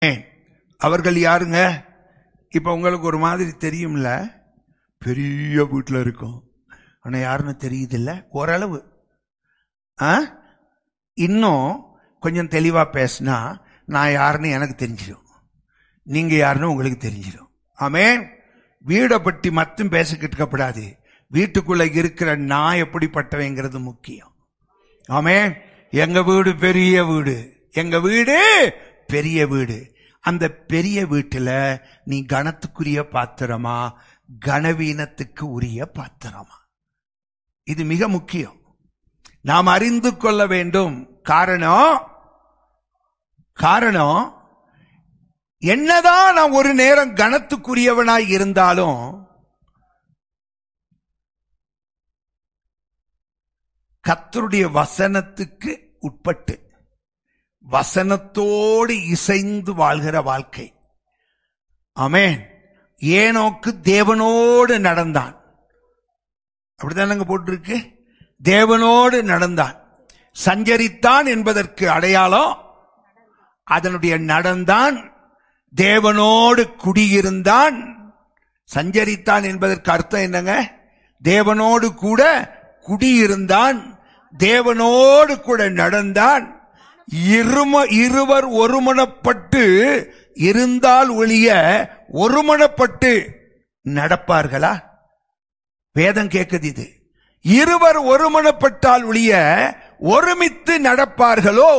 ஏன் அவர்கள் யாருங்க இப்ப உங்களுக்கு ஒரு மாதிரி தெரியும்ல பெரிய வீட்டில் இருக்கும் ஆனா யாருன்னு தெரியுதில்ல ஓரளவு ஆ இன்னும் கொஞ்சம் தெளிவா பேசினா நான் யாருன்னு எனக்கு தெரிஞ்சிடும் நீங்க யாருன்னு உங்களுக்கு தெரிஞ்சிடும் ஆமென் வீடை பற்றி மட்டும் பேசிக்கிட்டு இருக்கப்படாது வீட்டுக்குள்ள இருக்கிற நான் எப்படிப்பட்டவங்கிறது முக்கியம் ஆமென் எங்க வீடு பெரிய வீடு எங்க வீடு பெரிய வீடு அந்த பெரிய வீட்டுல நீ கணத்துக்குரிய பாத்திரமா கனவீனத்துக்கு உரிய பாத்திரமா இது மிக முக்கியம் நாம் அறிந்து கொள்ள வேண்டும் காரணம் காரணம் என்னதான் நான் ஒரு நேரம் கனத்துக்குரியவனாய் இருந்தாலும் கத்தருடைய வசனத்துக்கு உட்பட்டு வசனத்தோடு இசைந்து வாழ்கிற வாழ்க்கை ஆமென் ஏனோக்கு தேவனோடு நடந்தான் அப்படித்தானங்க போட்டிருக்கு தேவனோடு நடந்தான் சஞ்சரித்தான் என்பதற்கு அடையாளம் அதனுடைய நடந்தான் தேவனோடு குடியிருந்தான் சஞ்சரித்தான் என்பதற்கு அர்த்தம் என்னங்க தேவனோடு கூட குடியிருந்தான் தேவனோடு கூட நடந்தான் இரும இருவர் ஒருமனப்பட்டு இருந்தால் ஒழிய ஒருமனப்பட்டு நடப்பார்களா வேதம் கேட்குது இது இருவர் ஒருமனப்பட்டால் ஒழிய ஒருமித்து நடப்பார்களோ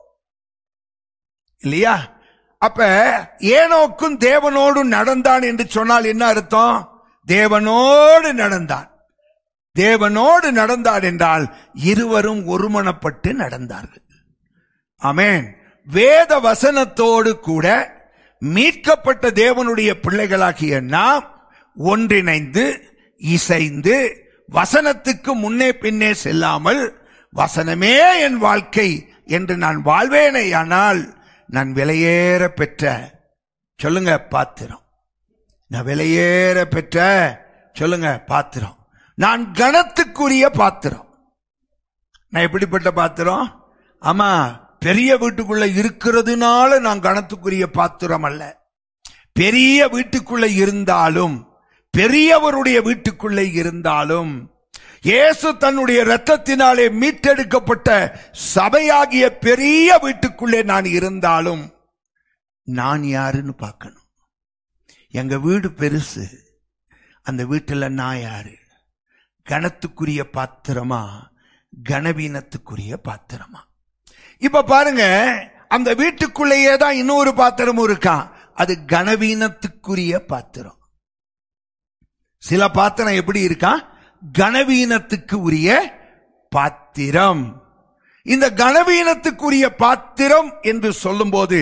இல்லையா அப்ப ஏனோக்கும் தேவனோடும் நடந்தான் என்று சொன்னால் என்ன அர்த்தம் தேவனோடு நடந்தான் தேவனோடு நடந்தார் என்றால் இருவரும் ஒருமனப்பட்டு நடந்தார்கள் ஆமென் வேத வசனத்தோடு கூட மீட்கப்பட்ட தேவனுடைய பிள்ளைகளாகிய நாம் ஒன்றிணைந்து இசைந்து வசனத்துக்கு முன்னே பின்னே செல்லாமல் வசனமே என் வாழ்க்கை என்று நான் வாழ்வேனேயானால் நான் விலையேற பெற்ற சொல்லுங்க பாத்திரம் நான் விலையேற பெற்ற சொல்லுங்க பாத்திரம் நான் கணத்துக்குரிய பாத்திரம் நான் எப்படிப்பட்ட பாத்திரம் ஆமா பெரிய வீட்டுக்குள்ள இருக்கிறதுனால நான் கணத்துக்குரிய பாத்திரம் அல்ல பெரிய வீட்டுக்குள்ள இருந்தாலும் பெரியவருடைய வீட்டுக்குள்ளே இருந்தாலும் இயேசு தன்னுடைய இரத்தத்தினாலே மீட்டெடுக்கப்பட்ட சபையாகிய பெரிய வீட்டுக்குள்ளே நான் இருந்தாலும் நான் யாருன்னு பார்க்கணும் எங்க வீடு பெருசு அந்த வீட்டுல நான் யாரு கணத்துக்குரிய பாத்திரமா கனவீனத்துக்குரிய பாத்திரமா இப்ப பாருங்க அந்த வீட்டுக்குள்ளேயே தான் இன்னொரு பாத்திரமும் இருக்கான் அது கனவீனத்துக்குரிய பாத்திரம் சில பாத்திரம் எப்படி இருக்கா கனவீனத்துக்கு உரிய பாத்திரம் இந்த கனவீனத்துக்குரிய பாத்திரம் என்று சொல்லும்போது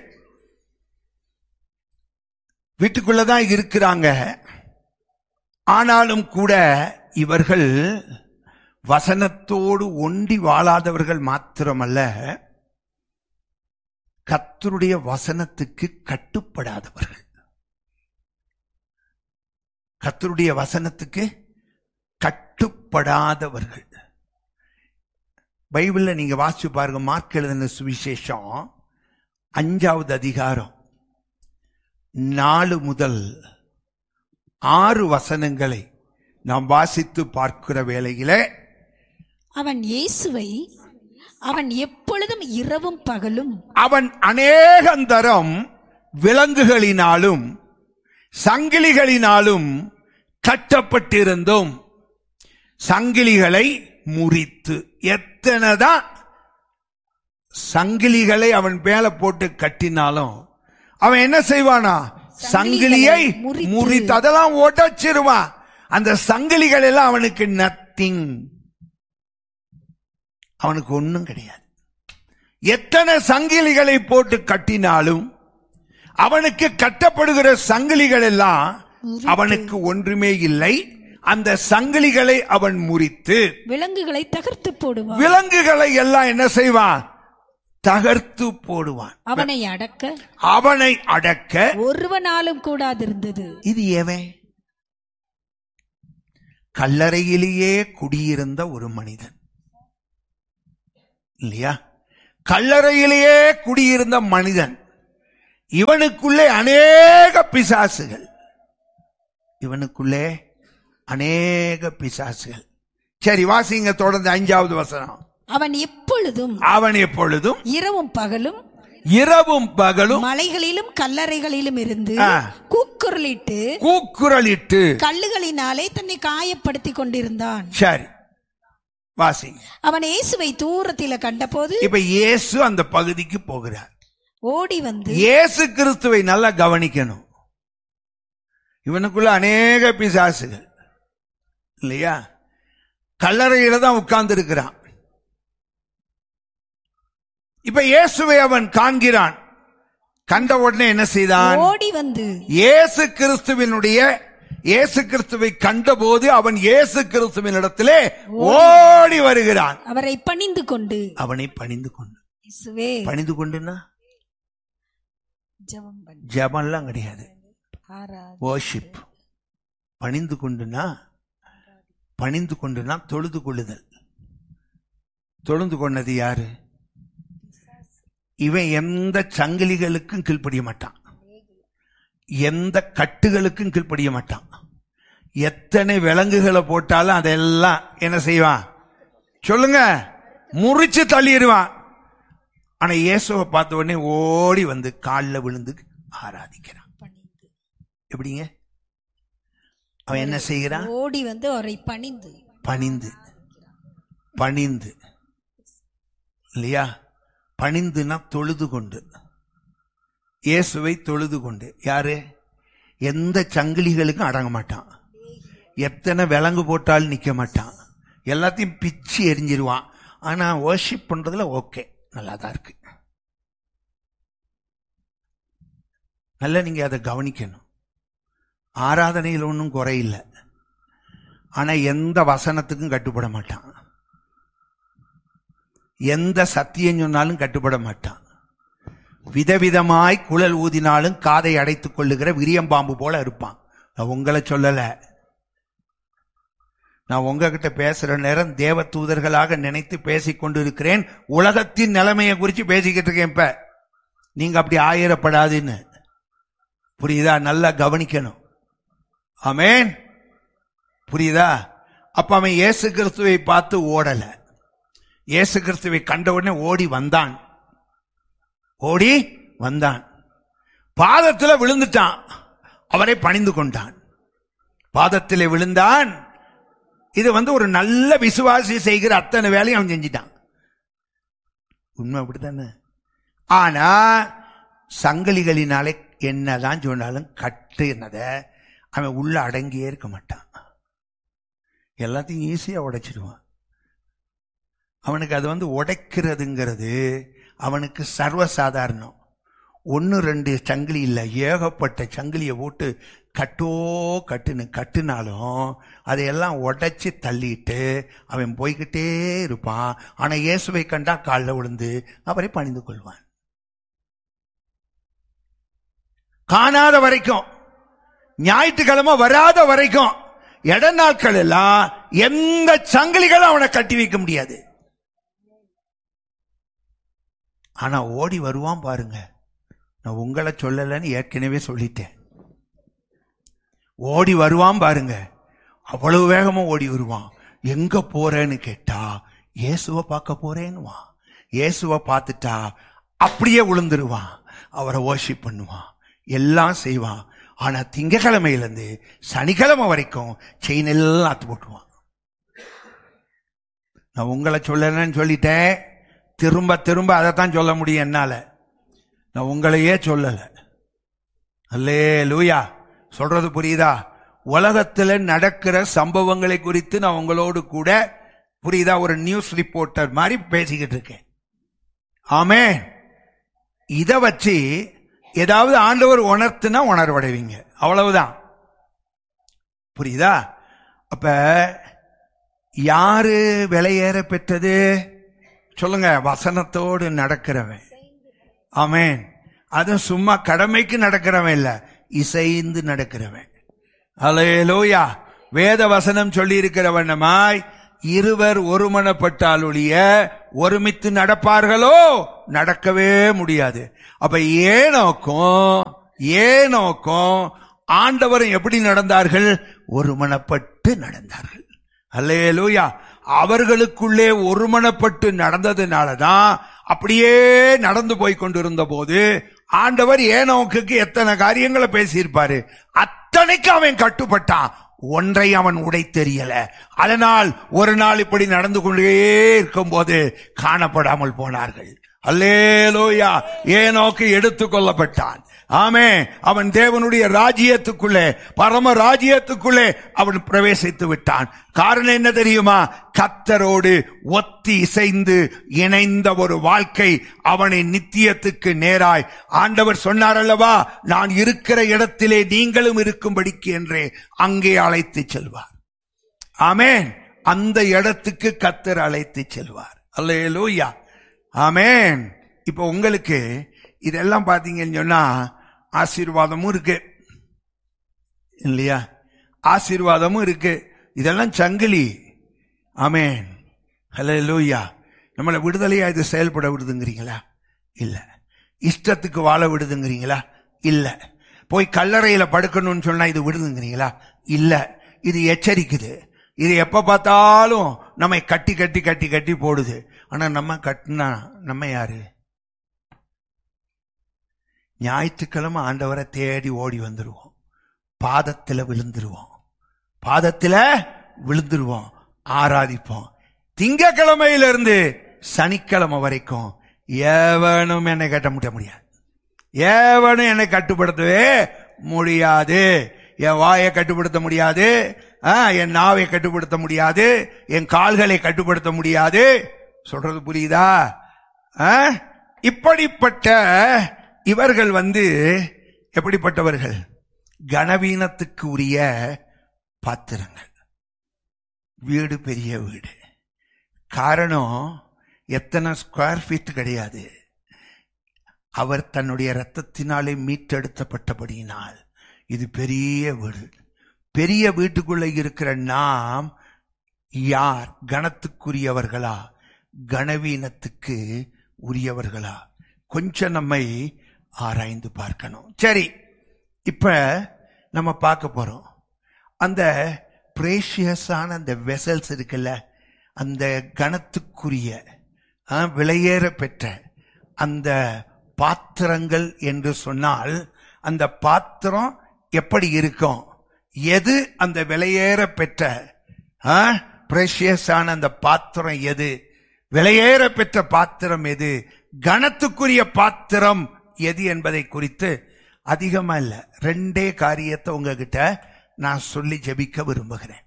வீட்டுக்குள்ளதான் இருக்கிறாங்க ஆனாலும் கூட இவர்கள் வசனத்தோடு ஒண்டி வாழாதவர்கள் மாத்திரமல்ல கத்தருடைய வசனத்துக்கு கட்டுப்படாதவர்கள் கத்தருடைய வசனத்துக்கு கட்டுப்படாதவர்கள் பைபிள்ல நீங்க வாசிச்சு பாருங்க மார்க் எழுதின சுவிசேஷம் அஞ்சாவது அதிகாரம் நாலு முதல் ஆறு வசனங்களை நாம் வாசித்து பார்க்கிற வேளையிலே அவன் இயேசுவை அவன் எப்பொழுதும் இரவும் பகலும் அவன் அநேகந்தரம் விலங்குகளினாலும் சங்கிலிகளினாலும் கட்டப்பட்டிருந்தும் சங்கிலிகளை முறித்து எத்தனைதான் சங்கிலிகளை அவன் மேல போட்டு கட்டினாலும் அவன் என்ன செய்வானா சங்கிலியை முறித்து. முறித்து அதெல்லாம் உடைச்சிருவான் அந்த சங்கிலிகள் எல்லாம் அவனுக்கு நத்திங் அவனுக்கு ஒண்ணும் கிடையாது எத்தனை சங்கிலிகளை போட்டு கட்டினாலும் அவனுக்கு கட்டப்படுகிற சங்கிலிகள் எல்லாம் முறித்து. அவனுக்கு ஒன்றுமே இல்லை அந்த சங்கிலிகளை அவன் முறித்து விலங்குகளை தகர்த்து போடுவான் விலங்குகளை எல்லாம் என்ன செய்வான் தகர்த்து போடுவான் அவனை அடக்க அவனை அடக்க ஒருவனாலும் கூடாதிருந்தது இது எவன் கல்லறையிலேயே குடியிருந்த ஒரு மனிதன் இல்லையா கல்லறையிலேயே குடியிருந்த மனிதன் இவனுக்குள்ளே அநேக பிசாசுகள் இவனுக்குள்ளே அநேக பிசாசுகள் சரி வாசிங்க தொடர்ந்து அஞ்சாவது வசனம் அவன் எப்பொழுதும் அவன் எப்பொழுதும் இரவும் பகலும் இரவும் பகலும் மலைகளிலும் கல்லறைகளிலும் இருந்து ஆ. கூக்குரலிட்டு கூக்குரலிட்டு கல்லுகளினாலே தன்னை காயப்படுத்தி கொண்டிருந்தான் சரி வாசிங்க அவன் இயேசுவை தூரத்தில கண்டபோது இப்ப இயேசு அந்த பகுதிக்கு போகிறார் ஓடி வந்து இயேசு கிறிஸ்துவை நல்லா கவனிக்கணும் இவனுக்குள்ள அநேக பிசாசுகள் இல்லையா கல்லறையில தான் உட்கார்ந்து இருக்கிறான் இப்ப இயேசுவை அவன் காண்கிறான் கண்ட உடனே என்ன செய்தான் ஓடி வந்து இயேசு கிறிஸ்துவினுடைய இயேசு கிறிஸ்துவை கண்டபோது அவன் இயேசு கிறிஸ்துவின் இடத்திலே ஓடி வருகிறான் அவரை பணிந்து கொண்டு அவனை பணிந்து கொண்டு இயேசுவே பணிந்து கொண்டுன்னா ஜெபம் பண்ணு ஜெபம்லாம் கிடையாது ஆராது worship பணிந்து கொண்டுனா பணிந்து கொண்டுனா தொழுது கொள்ளுதல் தொழுது கொண்டது யாரு இவன் எந்த சங்கிலிகளுக்கும் கீழ்ப்படிய மாட்டான் எந்த கட்டுகளுக்கும் கீழ்ப்படிய மாட்டான் எத்தனை விலங்குகளை போட்டாலும் அதெல்லாம் என்ன செய்வான் சொல்லுங்க முறிச்சு தள்ளிடுவான் ஆனா இயேசுவை பார்த்த உடனே ஓடி வந்து காலில் விழுந்து ஆராதிக்கிறான் பணிந்து எப்படிங்க அவன் என்ன செய்கிறான் ஓடி வந்து அவரை பணிந்து பணிந்து பணிந்து இல்லையா பணிந்துனா தொழுது கொண்டு இயேசுவை தொழுது கொண்டு யாரு எந்த சங்கிலிகளுக்கும் அடங்க மாட்டான் எத்தனை விலங்கு போட்டாலும் நிக்க மாட்டான் எல்லாத்தையும் பிச்சு எரிஞ்சிருவான் ஆனா வர்ஷிப் பண்றதுல ஓகே நல்லா தான் இருக்கு நல்லா நீங்க அதை கவனிக்கணும் ஆராதனையில் ஒன்றும் குறையில்லை ஆனா எந்த வசனத்துக்கும் கட்டுப்பட மாட்டான் எந்த சத்தியம் சொன்னாலும் கட்டுப்பட மாட்டான் விதவிதமாய் குழல் ஊதினாலும் காதை அடைத்துக் கொள்ளுகிற விரியம்பாம்பு போல இருப்பான் நான் உங்களை சொல்லல நான் உங்ககிட்ட பேசுற நேரம் தேவ தூதர்களாக நினைத்து பேசிக் கொண்டிருக்கிறேன் உலகத்தின் நிலைமையை குறித்து பேசிக்கிட்டு இருக்கேன் இப்ப நீங்க அப்படி ஆயிரப்படாதுன்னு புரியுதா நல்லா கவனிக்கணும் ஆமென் புரியுதா அப்ப அவன் இயேசு கிறிஸ்துவை பார்த்து ஓடல இயேசு கிறிஸ்துவை கண்ட உடனே ஓடி வந்தான் ஓடி வந்தான் பாதத்துல விழுந்துட்டான் அவரை பணிந்து கொண்டான் பாதத்திலே விழுந்தான் இது வந்து ஒரு நல்ல விசுவாசி செய்கிற அத்தனை வேலையும் அவன் செஞ்சிட்டான் உண்மை அப்படித்தானே ஆனா சங்கிலிகளினாலே என்னதான் சொன்னாலும் கட்டுனத அவன் உள்ள அடங்கியே இருக்க மாட்டான் எல்லாத்தையும் ஈஸியா உடைச்சிடுவான் அவனுக்கு அது வந்து உடைக்கிறதுங்கிறது அவனுக்கு சர்வசாதாரணம் ஒன்று ரெண்டு சங்கிலி இல்லை ஏகப்பட்ட சங்கிலியை போட்டு கட்டோ கட்டுன்னு கட்டுனாலும் அதையெல்லாம் உடைச்சி தள்ளிட்டு அவன் போய்கிட்டே இருப்பான் ஆனா இயேசுவை கண்டா காலில் விழுந்து அவரை பணிந்து கொள்வான் காணாத வரைக்கும் ஞாயிற்றுக்கிழமை வராத வரைக்கும் இட நாட்கள் எல்லாம் எந்த சங்கிலிகளும் அவனை கட்டி வைக்க முடியாது ஆனா ஓடி வருவான் பாருங்க நான் உங்களை சொல்லலைன்னு ஏற்கனவே சொல்லிட்டேன் ஓடி வருவான் பாருங்க அவ்வளவு வேகமா ஓடி வருவான் எங்க போறேன்னு கேட்டா இயேசுவை பார்க்க போறேன்னுவான் இயேசுவை பார்த்துட்டா அப்படியே விழுந்துருவான் அவரை worship பண்ணுவான் எல்லாம் செய்வான் ஆனா திங்கக்கிழமையிலிருந்து சனிக்கிழமை வரைக்கும் செயின் எல்லாம் அத்து போட்டுருவான் நான் உங்களை சொல்லலன்னு சொல்லிட்டேன் திரும்ப திரும்ப அதைத்தான் சொல்ல முடியும் என்னால நான் உங்களையே சொல்லல அல்லே லூயா சொல்றது புரியுதா உலகத்துல நடக்கிற சம்பவங்களை குறித்து நான் உங்களோடு கூட புரியுதா ஒரு நியூஸ் ரிப்போர்ட்டர் மாதிரி பேசிக்கிட்டு இருக்கேன் ஆமே இத வச்சு ஏதாவது ஆண்டவர் உணர்த்துனா உணர்வடைவீங்க அவ்வளவுதான் புரியுதா அப்ப யாரு விலையேற பெற்றது சொல்லுங்க வசனத்தோடு நடக்கிறவன் ஆமென் அதுவும் சும்மா கடமைக்கு நடக்கிறவன் இல்ல இசைந்து நடக்கிறவன் அலையலோயா வேத வசனம் சொல்லி இருக்கிறவனமாய் இருவர் ஒருமனப்பட்டால் ஒழிய ஒருமித்து நடப்பார்களோ நடக்கவே முடியாது அப்ப ஏனோக்கும் ஏனோக்கும் ஆண்டவரும் எப்படி நடந்தார்கள் ஒருமனப்பட்டு நடந்தார்கள் அல்லேலூயா அவர்களுக்குள்ளே ஒருமனப்பட்டு நடந்ததுனாலதான் அப்படியே நடந்து போய் கொண்டிருந்த போது ஆண்டவர் ஏனோக்குக்கு எத்தனை காரியங்களை பேசியிருப்பாரு அத்தனைக்கு அவன் கட்டுப்பட்டான் ஒன்றை அவன் உடை தெரியல அதனால் ஒரு நாள் இப்படி நடந்து கொண்டே இருக்கும்போது காணப்படாமல் போனார்கள் அல்லேலூயா ஏனோக்கு எடுத்துக் கொள்ளப்பட்டான் ஆமே அவன் தேவனுடைய ராஜ்யத்துக்குள்ளே பரம ராஜ்யத்துக்குள்ளே அவன் பிரவேசித்து விட்டான் காரணம் என்ன தெரியுமா கத்தரோடு ஒத்தி இசைந்து இணைந்த ஒரு வாழ்க்கை அவனை நித்தியத்துக்கு நேராய் ஆண்டவர் சொன்னார் அல்லவா நான் இருக்கிற இடத்திலே நீங்களும் இருக்கும்படிக்கு என்றே அங்கே அழைத்து செல்வார் ஆமேன் அந்த இடத்துக்கு கத்தர் அழைத்து செல்வார் அல்லேலூயா ஆமேன் இப்போ உங்களுக்கு இதெல்லாம் பாத்தீங்கன்னு சொன்னா ஆசீர்வாதமும் இருக்கு இல்லையா ஆசீர்வாதமும் இருக்கு இதெல்லாம் சங்கிலி ஆமேன் ஹலோ லூயா நம்மளை விடுதலையா இது செயல்பட விடுதுங்கிறீங்களா இல்ல இஷ்டத்துக்கு வாழ விடுதுங்கிறீங்களா இல்ல போய் கல்லறையில படுக்கணும்னு சொன்னா இது விடுதுங்கிறீங்களா இல்ல இது எச்சரிக்குது இது எப்ப பார்த்தாலும் நம்மை கட்டி கட்டி கட்டி கட்டி போடுது ஆனா நம்ம கட்டினா நம்ம யாரு ஞாயிற்றுக்கிழமை ஆண்டவரை தேடி ஓடி வந்துருவோம் பாதத்துல விழுந்துருவோம் பாதத்துல விழுந்துருவோம் ஆராதிப்போம் திங்கக்கிழமையிலிருந்து சனிக்கிழமை வரைக்கும் எவனும் என்னை கட்ட முட்ட முடியாது எவனும் என்னை கட்டுப்படுத்தவே முடியாது என் வாயை கட்டுப்படுத்த முடியாது ஆ, என் நாவை கட்டுப்படுத்த முடியாது என் கால்களை கட்டுப்படுத்த முடியாது சொல்றது புரியுதா ஆ? இப்படிப்பட்ட இவர்கள் வந்து எப்படிப்பட்டவர்கள் கனவீனத்துக்கு உரிய பாத்திரங்கள் வீடு பெரிய வீடு காரணம் எத்தனை ஸ்கொயர் ஃபீட் கிடையாது அவர் தன்னுடைய ரத்தத்தினாலே மீட்டெடுத்தப்பட்டபடியினால் இது பெரிய வீடு பெரிய வீட்டுக்குள்ள இருக்கிற நாம் யார் கணத்துக்குரியவர்களா கனவீனத்துக்கு உரியவர்களா கொஞ்சம் நம்மை ஆராய்ந்து பார்க்கணும் சரி இப்ப நம்ம பார்க்க போறோம் அந்த பிரேஷியஸான அந்த வெசல்ஸ் இருக்குல்ல அந்த கணத்துக்குரிய ஆ, விலையேற பெற்ற அந்த பாத்திரங்கள் என்று சொன்னால் அந்த பாத்திரம் எப்படி இருக்கும் எது அந்த விலையேற பெற்ற பிரேஷியஸான அந்த பாத்திரம் எது விலையேற பெற்ற பாத்திரம் எது கணத்துக்குரிய பாத்திரம் எது என்பதை குறித்து அதிகமா இல்ல ரெண்டே காரியத்தை உங்ககிட்ட நான் சொல்லி ஜெபிக்க விரும்புகிறேன்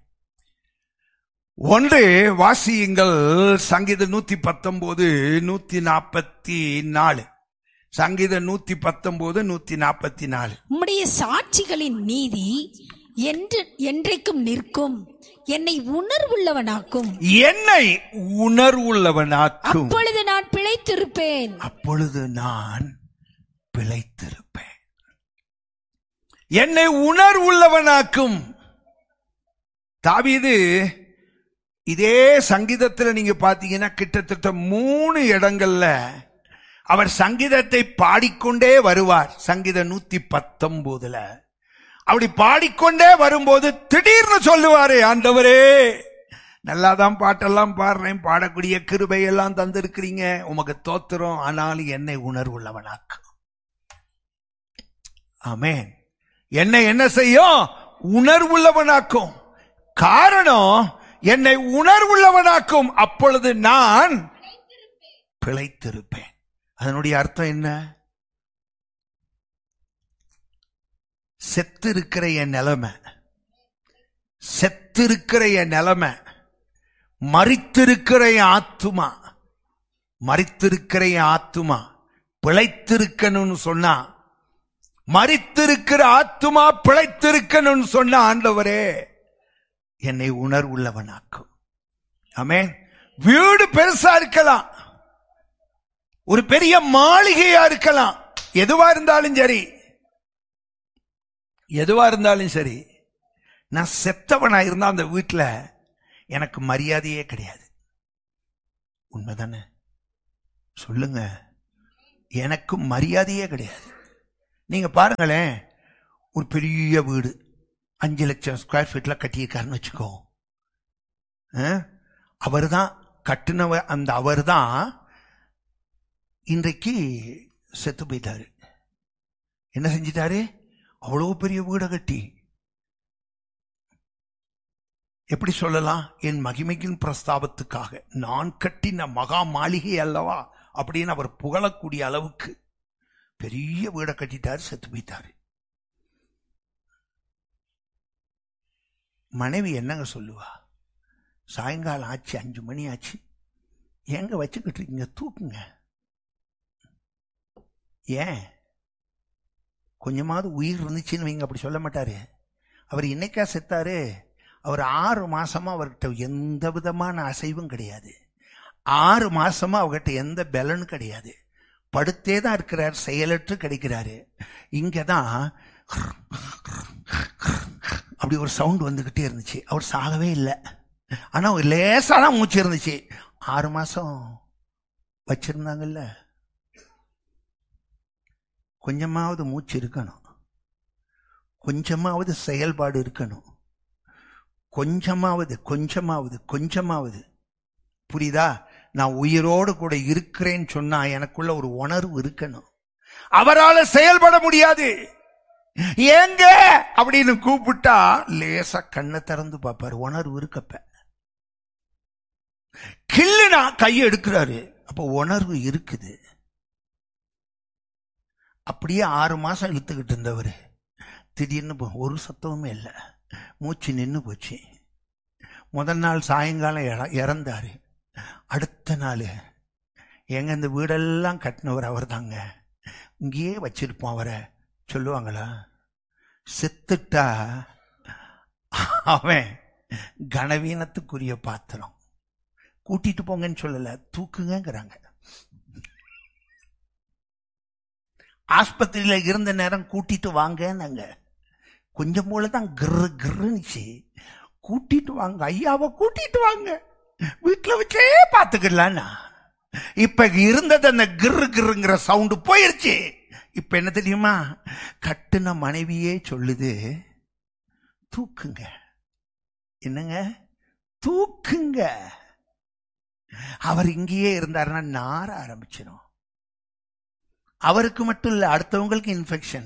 ஒன்று வாசியுங்கள் சங்கீதம் நூத்தி பத்தொன்பது நூத்தி நாற்பத்தி நாலு சங்கீதம் நூத்தி பத்தொன்பது நூத்தி நாற்பத்தி நாலு உம்முடைய சாட்சிகளின் நீதி என்று என்றைக்கும் நிற்கும் என்னை உணர்வுள்ளவனாக்கும் என்னை உணர்வுள்ளவனாக்கும் அப்பொழுது நான் பிழைத்திருப்பேன் அப்பொழுது நான் பிழைத்திருப்பேன் என்னை உணர்வுள்ளவனாக்கும் தாவீது இதே சங்கீதத்துல நீங்க பாத்தீங்கன்னா கிட்டத்தட்ட மூணு இடங்கள்ல அவர் சங்கீதத்தை பாடிக்கொண்டே வருவார் சங்கீதம் நூத்தி பத்தொன்பதுல அப்படி பாடிக்கொண்டே வரும்போது திடீர்னு சொல்லுவாரு ஆண்டவரே நல்லாதான் பாட்டெல்லாம் பாடுறேன் பாடக்கூடிய கிருபை எல்லாம் தந்திருக்கிறீங்க உமக்கு தோத்துறோம் ஆனாலும் என்னை உணர்வுள்ளவனாக்கும் ஆமென் என்னை என்ன செய்யும் உணர்வுள்ளவனாக்கும் காரணம் என்னை உணர்வுள்ளவனாக்கும் அப்பொழுது நான் பிழைத்திருப்பேன் அதனுடைய அர்த்தம் என்ன செத்திருக்கிற என் நிலைமை செத்திருக்கிற என் நிலைமை மறித்திருக்கிற என் ஆத்துமா மறித்திருக்கிற என் ஆத்துமா பிழைத்திருக்கணும்னு சொன்னா மறித்திருக்கிற ஆத்துமா பிழைத்திருக்கணும்னு சொன்ன ஆண்டவரே என்னை உணர்வுள்ளவனாக்கும் ஆமென் வீடு பெருசா இருக்கலாம் ஒரு பெரிய மாளிகையா இருக்கலாம் எதுவா இருந்தாலும் சரி எதுவா இருந்தாலும் சரி நான் செத்தவனா இருந்தா அந்த வீட்டுல எனக்கு மரியாதையே கிடையாது உண்மைதானே சொல்லுங்க எனக்கு மரியாதையே கிடையாது நீங்க பாருங்களேன் ஒரு பெரிய வீடு அஞ்சு லட்சம் ஸ்கொயர் ஃபீட்ல கட்டியிருக்காருன்னு வச்சுக்கோ அவர் தான் கட்டினவ அந்த அவர் தான் இன்றைக்கு செத்து போயிட்டாரு என்ன செஞ்சிட்டாரு அவ்வளவு பெரிய வீடை கட்டி எப்படி சொல்லலாம் என் மகிமையின் பிரஸ்தாபத்துக்காக நான் கட்டின மகா மாளிகை அல்லவா அப்படின்னு அவர் புகழக்கூடிய அளவுக்கு பெரிய வீடை கட்டிட்டாரு செத்து போயிட்டாரு மனைவி என்னங்க சொல்லுவா சாயங்காலம் ஆச்சு அஞ்சு மணி ஆச்சு எங்க வச்சுக்கிட்டு இருக்கீங்க தூக்குங்க ஏன் கொஞ்சமாவது உயிர் இருந்துச்சுன்னு வைங்க அப்படி சொல்ல மாட்டாரு அவர் இன்னைக்கா செத்தாரு அவர் ஆறு மாசமா அவர்கிட்ட எந்த விதமான அசைவும் கிடையாது ஆறு மாசமா அவர்கிட்ட எந்த பலனும் கிடையாது படுத்தே தான் இருக்கிறார் செயலற்று கிடைக்கிறாரு இங்க தான் அப்படி ஒரு சவுண்ட் வந்துகிட்டே இருந்துச்சு அவர் சாகவே இல்லை ஆனா ஒரு லேசா தான் மூச்சு இருந்துச்சு ஆறு மாசம் வச்சிருந்தாங்கல்ல கொஞ்சமாவது மூச்சு இருக்கணும் கொஞ்சமாவது செயல்பாடு இருக்கணும் கொஞ்சமாவது கொஞ்சமாவது கொஞ்சமாவது புரியுதா நான் உயிரோடு கூட இருக்கிறேன்னு சொன்னா எனக்குள்ள ஒரு உணர்வு இருக்கணும் அவரால் செயல்பட முடியாது ஏங்க அப்படின்னு கூப்பிட்டா லேசா கண்ணை திறந்து பார்ப்பாரு உணர்வு இருக்கப்ப கில்லுனா கையை எடுக்கிறாரு அப்ப உணர்வு இருக்குது அப்படியே ஆறு மாசம் இழுத்துக்கிட்டு இருந்தவர் திடீர்னு போ- ஒரு சத்தமுமே இல்லை மூச்சு நின்று போச்சு முதல் நாள் சாயங்காலம் இற- இறந்தாரு அடுத்த நாள் எங்க இந்த வீடெல்லாம் கட்டினவர் அவர் தாங்க இங்கேயே வச்சிருப்போம் அவரை சொல்லுவாங்களா செத்துட்டா அவன் கனவீனத்துக்குரிய பாத்திரம் கூட்டிட்டு போங்கன்னு சொல்லல தூக்குங்கங்கிறாங்க ஆஸ்பத்திரியில இருந்த நேரம் கூட்டிட்டு வாங்கன்னாங்க கொஞ்சம் போல தான் கிரு கிருன்னுச்சு கூட்டிட்டு வாங்க ஐயாவை கூட்டிட்டு வாங்க வீட்டுல வச்சே பாத்துக்கலாம்னா இப்ப இருந்தது அந்த கிரு கிருங்கிற சவுண்டு போயிருச்சு இப்ப என்ன தெரியுமா கட்டுன மனைவியே சொல்லுது தூக்குங்க என்னங்க தூக்குங்க அவர் இங்கேயே இருந்தாருன்னா நார ஆரம்பிச்சிடும் அவருக்கு மட்டும் இல்ல அடுத்தவங்களுக்கு இன்ஃபெக்ஷன்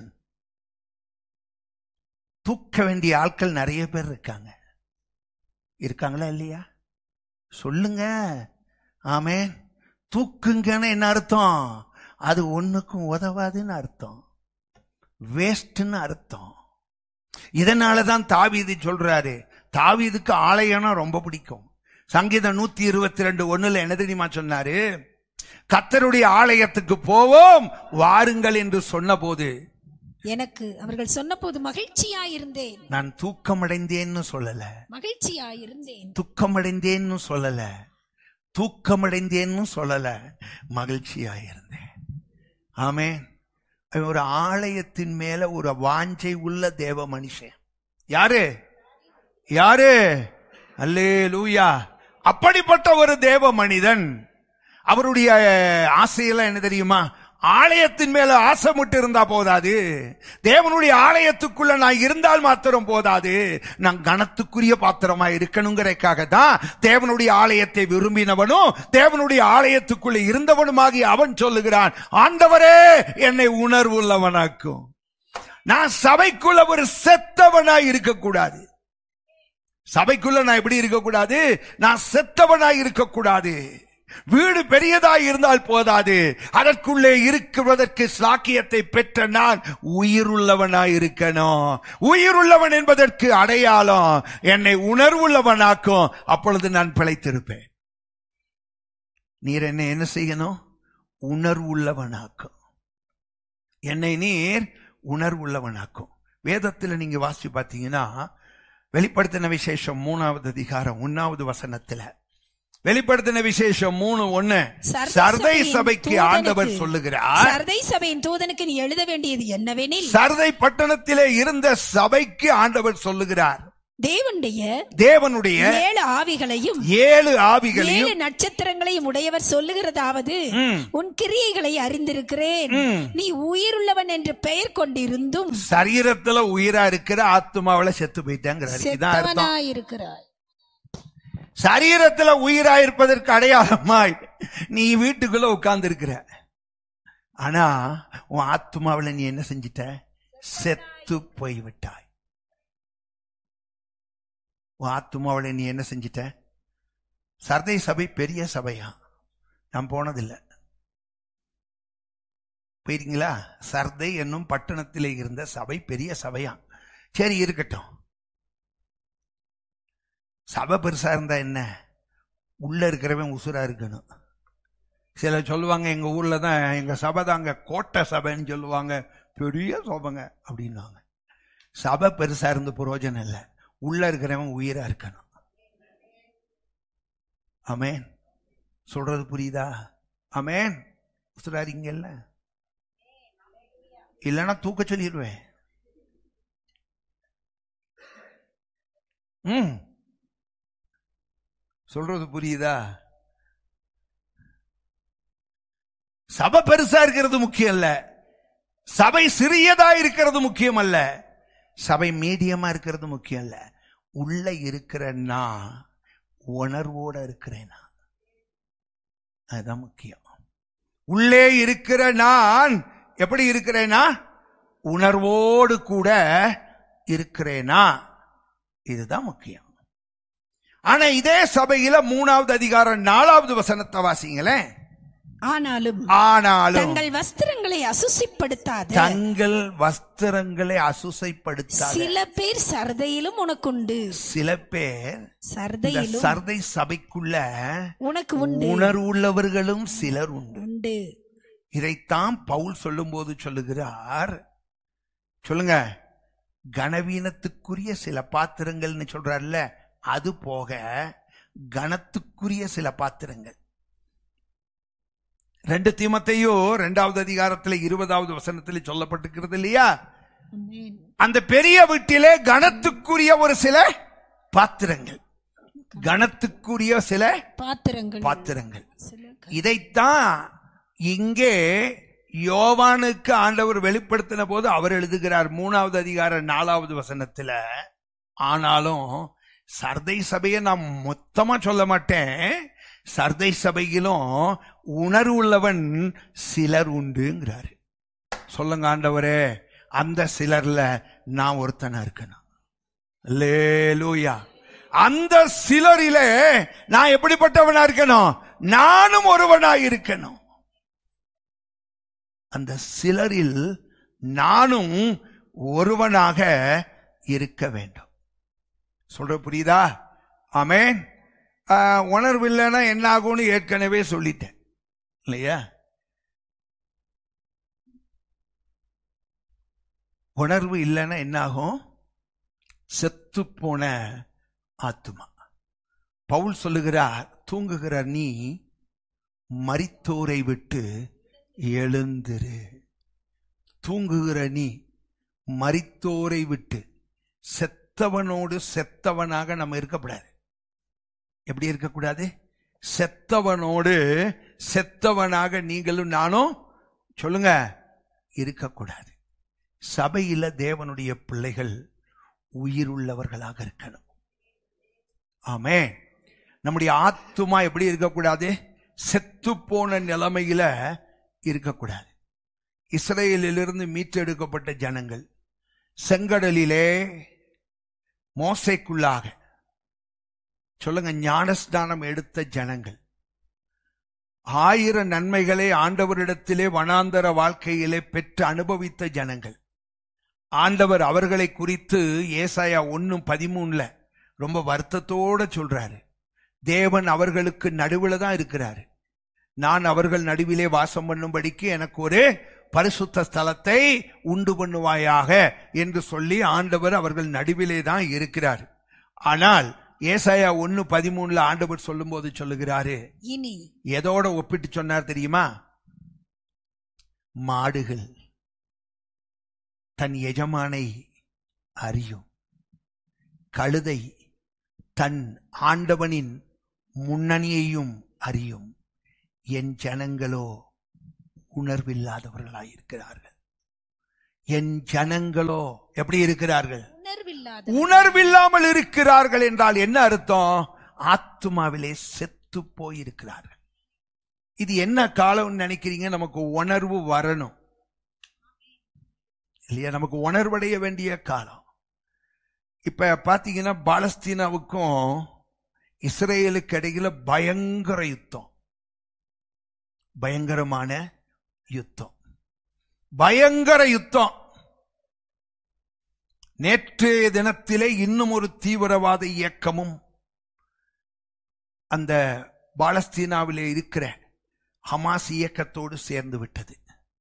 தூக்க வேண்டிய ஆட்கள் நிறைய பேர் இருக்காங்க இருக்காங்களா இல்லையா சொல்லுங்க ஆமே தூக்குங்கன்னு என்ன அர்த்தம் அது ஒண்ணுக்கும் உதவாதுன்னு அர்த்தம் வேஸ்ட்னு அர்த்தம் இதனாலதான் தாவீது சொல்றாரு தாவீதுக்கு ஆலயம்னா ரொம்ப பிடிக்கும் சங்கீதம் நூத்தி இருபத்தி ரெண்டு ஒண்ணுல என்ன தெரியுமா சொன்னாரு கத்தருடைய ஆலயத்துக்கு போவோம் வாருங்கள் என்று சொன்னபோது எனக்கு அவர்கள் சொன்னபோது மகிழ்ச்சியாயிருந்தேன் நான் தூக்கமடைந்தேன்னு சொல்லல மகிழ்ச்சியாயிருந்தேன் துக்கமடைந்தேன்னு சொல்லல தூக்கமடைந்தேன்னு சொல்லல மகிழ்ச்சியா இருந்தேன் ஆமே ஒரு ஆலயத்தின் மேல ஒரு வாஞ்சை உள்ள தேவ மனுஷன் யாரு யாரு அல்லே லூயா அப்படிப்பட்ட ஒரு தேவ மனிதன் அவருடைய ஆசையெல்லாம் என்ன தெரியுமா ஆலயத்தின் மேல ஆசை மட்டும் இருந்தா போதாது தேவனுடைய ஆலயத்துக்குள்ள நான் இருந்தால் மாத்திரம் போதாது நான் கனத்துக்குரிய பாத்திரமா இருக்கணுங்கிறதுக்காக தான் தேவனுடைய ஆலயத்தை விரும்பினவனும் தேவனுடைய ஆலயத்துக்குள்ள இருந்தவனுமாகி அவன் சொல்லுகிறான் ஆண்டவரே என்னை உணர்வுள்ளவனாக்கும் நான் சபைக்குள்ள ஒரு செத்தவனா இருக்கக்கூடாது சபைக்குள்ள நான் எப்படி இருக்கக்கூடாது நான் செத்தவனா இருக்கக்கூடாது வீடு பெரியதாய் இருந்தால் போதாது அதற்குள்ளே இருக்கிறதற்கு சாக்கியத்தை பெற்ற நான் உயிருள்ளவனாய் இருக்கணும் உயிருள்ளவன் என்பதற்கு அடையாளம் என்னை உணர்வுள்ளவனாக்கும் அப்பொழுது நான் பிழைத்திருப்பேன் நீர் என்னை என்ன செய்யணும் உணர்வுள்ளவனாக்கும் என்னை நீர் உணர்வுள்ளவனாக்கும் வேதத்தில் நீங்க வாசிச்சு பார்த்தீங்கன்னா வெளிப்படுத்தின விசேஷம் மூணாவது அதிகாரம் ஒன்னாவது வசனத்துல வெளிப்படுத்தின விசேஷம் மூணு ஒண்ணு சர்தை சபைக்கு ஆண்டவர் சொல்லுகிறார் சர்தை சபையின் தூதனுக்கு நீ எழுத வேண்டியது என்னவெனில் சர்தை பட்டணத்திலே இருந்த சபைக்கு ஆண்டவர் சொல்லுகிறார் தேவனுடைய தேவனுடைய ஏழு ஆவிகளையும் ஏழு ஆவிகளையும் ஏழு நட்சத்திரங்களையும் உடையவர் சொல்லுகிறதாவது ம். உன் கிரியைகளை அறிந்திருக்கிறேன் ம். நீ உயிருள்ளவன் என்று பெயர் கொண்டிருந்தும் சரீரத்துல உயிரா இருக்கிற ஆத்மாவில செத்து போயிட்டாங்கிறாரு இதான் அர்த்தம் செத்தவனாயிருக்கிறாய் சரீரத்துல உயிரா இருப்பதற்கு அடையாளமாய் நீ வீட்டுக்குள்ள உட்கார்ந்து இருக்கிற ஆனா உன் ஆத்மாவில நீ என்ன செஞ்சிட்ட செத்து போய் விட்டாய் உன் ஆத்மாவில நீ என்ன செஞ்சிட்ட சர்தை சபை பெரிய சபையா நான் போனதில்லை போயிருக்கீங்களா சர்தை என்னும் பட்டணத்திலே இருந்த சபை பெரிய சபையா சரி இருக்கட்டும் சபை பெருசா இருந்தா என்ன உள்ள இருக்கிறவன் உசுரா இருக்கணும் சில சொல்லுவாங்க எங்க ஊர்ல தான் எங்க சபை தாங்க கோட்டை சபைன்னு சொல்லுவாங்க பெரிய சபைங்க அப்படின்னுவாங்க சபை பெருசா இருந்து பிரயோஜனம் இல்லை உள்ள இருக்கிறவன் உயிரா இருக்கணும் அமேன் சொல்றது புரியுதா அமேன் உசுராரிங்கல்ல இல்லைன்னா தூக்க சொல்லிடுவேன் ம் சொல்றது புரியுதா சபை பெருசா இருக்கிறது முக்கியம் இல்ல சபை சிறியதா இருக்கிறது முக்கியம் அல்ல சபை மீடியமா இருக்கிறது முக்கியம் இல்ல உள்ள இருக்கிற நான் உணர்வோட இருக்கிறேனா அதுதான் முக்கியம் உள்ளே இருக்கிற நான் எப்படி இருக்கிறேனா உணர்வோடு கூட இருக்கிறேனா இதுதான் முக்கியம் ஆனா இதே சபையில மூணாவது அதிகாரம் நாலாவது வசனத்தை வாசிங்களேன் ஆனாலும் ஆனாலும் தங்கள் வஸ்திரங்களை அசுசிப்படுத்தாத தங்கள் வஸ்திரங்களை அசுசைப்படுத்தாத சில பேர் சரதையிலும் உனக்குண்டு சில பேர் இந்த சரதையிலும் சர்தை சபைக்குள்ள உனக்கு உண்டு உணர்வுள்ளவர்களும் சிலர் உண்டு உண்டு இதைத்தான் பவுல் சொல்லும்போது சொல்லுகிறார் சொல்லுங்க கனவீனத்துக்குரிய சில பாத்திரங்கள்னு சொல்றாருல்ல அது போக கனத்துக்குரிய சில பாத்திரங்கள் ரெண்டு தீமத்தையோ ரெண்டாவது அதிகாரத்துல இருபதாவது வசனத்துல சொல்லப்பட்டிருக்கிறது இல்லையா ஆமென். அந்த பெரிய வீட்டிலே கனத்துக்குரிய ஒரு சில பாத்திரங்கள் கனத்துக்குரிய சில பாத்திரங்கள் பாத்திரங்கள் சில இதைத்தான் இங்கே யோவானுக்கு ஆண்டவர் வெளிப்படுத்தின போது அவர் எழுதுகிறார் மூணாவது அதிகாரம் நாலாவது வசனத்துல ஆனாலும் சர்தை சபையை நான் மொத்தமா சொல்ல மாட்டேன் சர்தை சபையிலும் உணர்வுள்ளவன் சிலர் உண்டுங்கிறாரு சொல்லுங்க ஆண்டவரே அந்த சிலர்ல நான் ஒருத்தனா இருக்கணும் லேலூயா அந்த சிலரிலே நான் எப்படிப்பட்டவனா இருக்கணும் நானும் ஒருவனா இருக்கணும் அந்த சிலரில் நானும் ஒருவனாக இருக்க வேண்டும் சொல்ற புரியுதா ஆமென் ஆஹ், உணர்வு இல்லைன்னா என்ன ஆகும்னு ஏற்கனவே சொல்லிட்டேன் இல்லையா உணர்வு இல்லைன்னா என்ன ஆகும் செத்து போன ஆத்துமா பவுல் சொல்லுகிறார் தூங்குகிற நீ மரித்தோரை விட்டு எழுந்திரு தூங்குகிற நீ மரித்தோரை விட்டு செத்தவனோடு செத்தவனாக நம்ம இருக்கக்கூடாது எப்படி இருக்கக்கூடாது செத்தவனோடு செத்தவனாக நீங்களும் நானும் சொல்லுங்க இருக்கக்கூடாது சபையில தேவனுடைய பிள்ளைகள் உயிருள்ளவர்களாக இருக்கணும் ஆமே நம்முடைய ஆத்துமா எப்படி இருக்கக்கூடாது செத்து போன நிலைமையில இருக்கக்கூடாது இஸ்ரேலிலிருந்து மீட்டெடுக்கப்பட்ட ஜனங்கள் செங்கடலிலே மோசைக்குள்ளாக சொல்லுங்க ஞானஸ்தானம் எடுத்த ஜனங்கள் ஆயிரம் நன்மைகளை ஆண்டவரிடத்திலே வனாந்தர வாழ்க்கையிலே பெற்று அனுபவித்த ஜனங்கள் ஆண்டவர் அவர்களை குறித்து ஏசாயா ஒன்னும் பதிமூணுல ரொம்ப வருத்தத்தோட சொல்றாரு தேவன் அவர்களுக்கு நடுவில் தான் இருக்கிறாரு நான் அவர்கள் நடுவிலே வாசம் பண்ணும்படிக்கு எனக்கு ஒரு பரிசுத்த ஸ்தலத்தை உண்டு பண்ணுவாயாக என்று சொல்லி ஆண்டவர் அவர்கள் நடுவிலே தான் இருக்கிறார் ஆனால் ஏசாயா ஒன்னு பதிமூணுல ஆண்டவர் சொல்லும்போது சொல்லுகிறாரு இனி எதோட ஒப்பிட்டு சொன்னார் தெரியுமா மாடுகள் தன் எஜமானை அறியும் கழுதை தன் ஆண்டவனின் முன்னணியையும் அறியும் என் ஜனங்களோ உணர்வில்லாதவர்களாயிருக்கிறார்கள் என் ஜனங்களோ எப்படி இருக்கிறார்கள் உணர்வில்லாத உணர்வில்லாமல் இருக்கிறார்கள் என்றால் என்ன அர்த்தம் ஆத்துமாவிலே செத்து போயிருக்கிறார்கள் இது என்ன காலம்னு நினைக்கிறீங்க நமக்கு உணர்வு வரணும் இல்லையா நமக்கு உணர்வடைய வேண்டிய காலம் இப்ப பாத்தீங்கன்னா பாலஸ்தீனாவுக்கும் இஸ்ரேலுக்கு இடையில பயங்கர யுத்தம் பயங்கரமான யுத்தம் பயங்கர யுத்தம் நேற்றைய தினத்திலே இன்னும் ஒரு தீவிரவாத இயக்கமும் அந்த பாலஸ்தீனாவிலே இருக்கிற ஹமாஸ் இயக்கத்தோடு சேர்ந்து விட்டது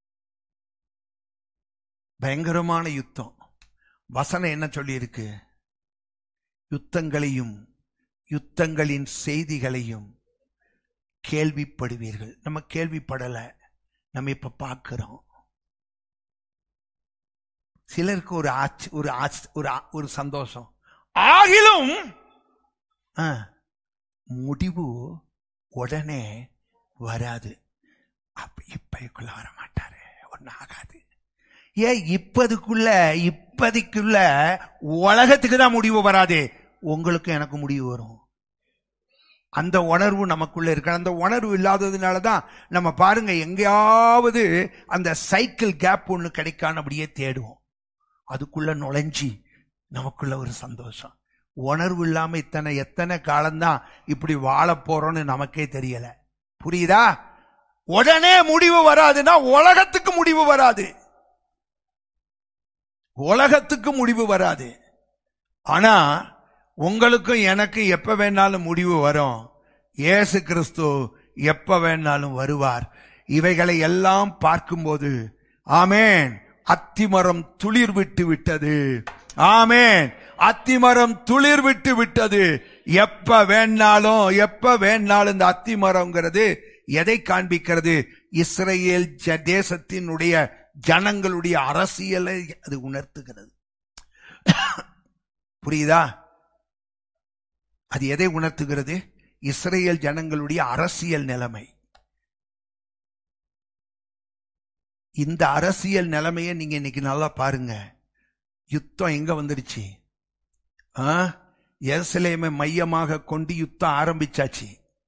பயங்கரமான யுத்தம் வசனம் என்ன சொல்லியிருக்கு யுத்தங்களையும் யுத்தங்களின் செய்திகளையும் கேள்விப்படுவீர்கள் நம்ம கேள்விப்படல நம்ம இப்ப பார்க்கிறோம் சிலருக்கு ஒரு ஆச்சு ஒரு ஆச்சு ஒரு ஆ- ஒரு சந்தோஷம் ஆகிலும் ஆ, முடிவு உடனே வராது அப்ப இப்பைக்குள்ள வர மாட்டாரு ஒன்னும் ஆகாது ஏன் இப்பதுக்குள்ள இப்பதைக்குள்ள உலகத்துக்கு தான் முடிவு வராது உங்களுக்கு எனக்கு முடிவு வரும் அந்த உணர்வு நமக்குள்ள இருக்கு அந்த உணர்வு இல்லாததுனால தான் நம்ம பாருங்க எங்கேயாவது அந்த சைக்கிள் கேப் ஒன்று கிடைக்கான்னு அப்படியே தேடுவோம் அதுக்குள்ள நுழைஞ்சி நமக்குள்ள ஒரு சந்தோஷம் உணர்வு இல்லாம இத்தனை எத்தனை காலம்தான் இப்படி வாழ போறோம்னு நமக்கே தெரியல புரியுதா உடனே முடிவு வராதுன்னா உலகத்துக்கு முடிவு வராது உலகத்துக்கு முடிவு வராது ஆனா உங்களுக்கும் எனக்கு எப்ப வேணாலும் முடிவு வரும் இயேசு கிறிஸ்து எப்ப வேணாலும் வருவார் இவைகளை எல்லாம் பார்க்கும்போது ஆமேன் அத்திமரம் துளிர் விட்டு விட்டது ஆமேன் அத்திமரம் துளிர் விட்டு விட்டது எப்ப வேணாலும் எப்ப வேணாலும் இந்த அத்திமரம்ங்கிறது எதை காண்பிக்கிறது இஸ்ரேல் ஜ- தேசத்தினுடைய ஜனங்களுடைய அரசியலை அது உணர்த்துகிறது புரியுதா அது எதை உணர்த்துகிறது இஸ்ரேல் ஜனங்களுடைய அரசியல் நிலைமை இந்த அரசியல் நிலைமையை நீங்க இன்னைக்கு நல்லா பாருங்க யுத்தம் எங்க வந்துருச்சு ஆ? எருசலேமை மையமாக கொண்டு யுத்தம் ஆரம்பிச்சாச்சு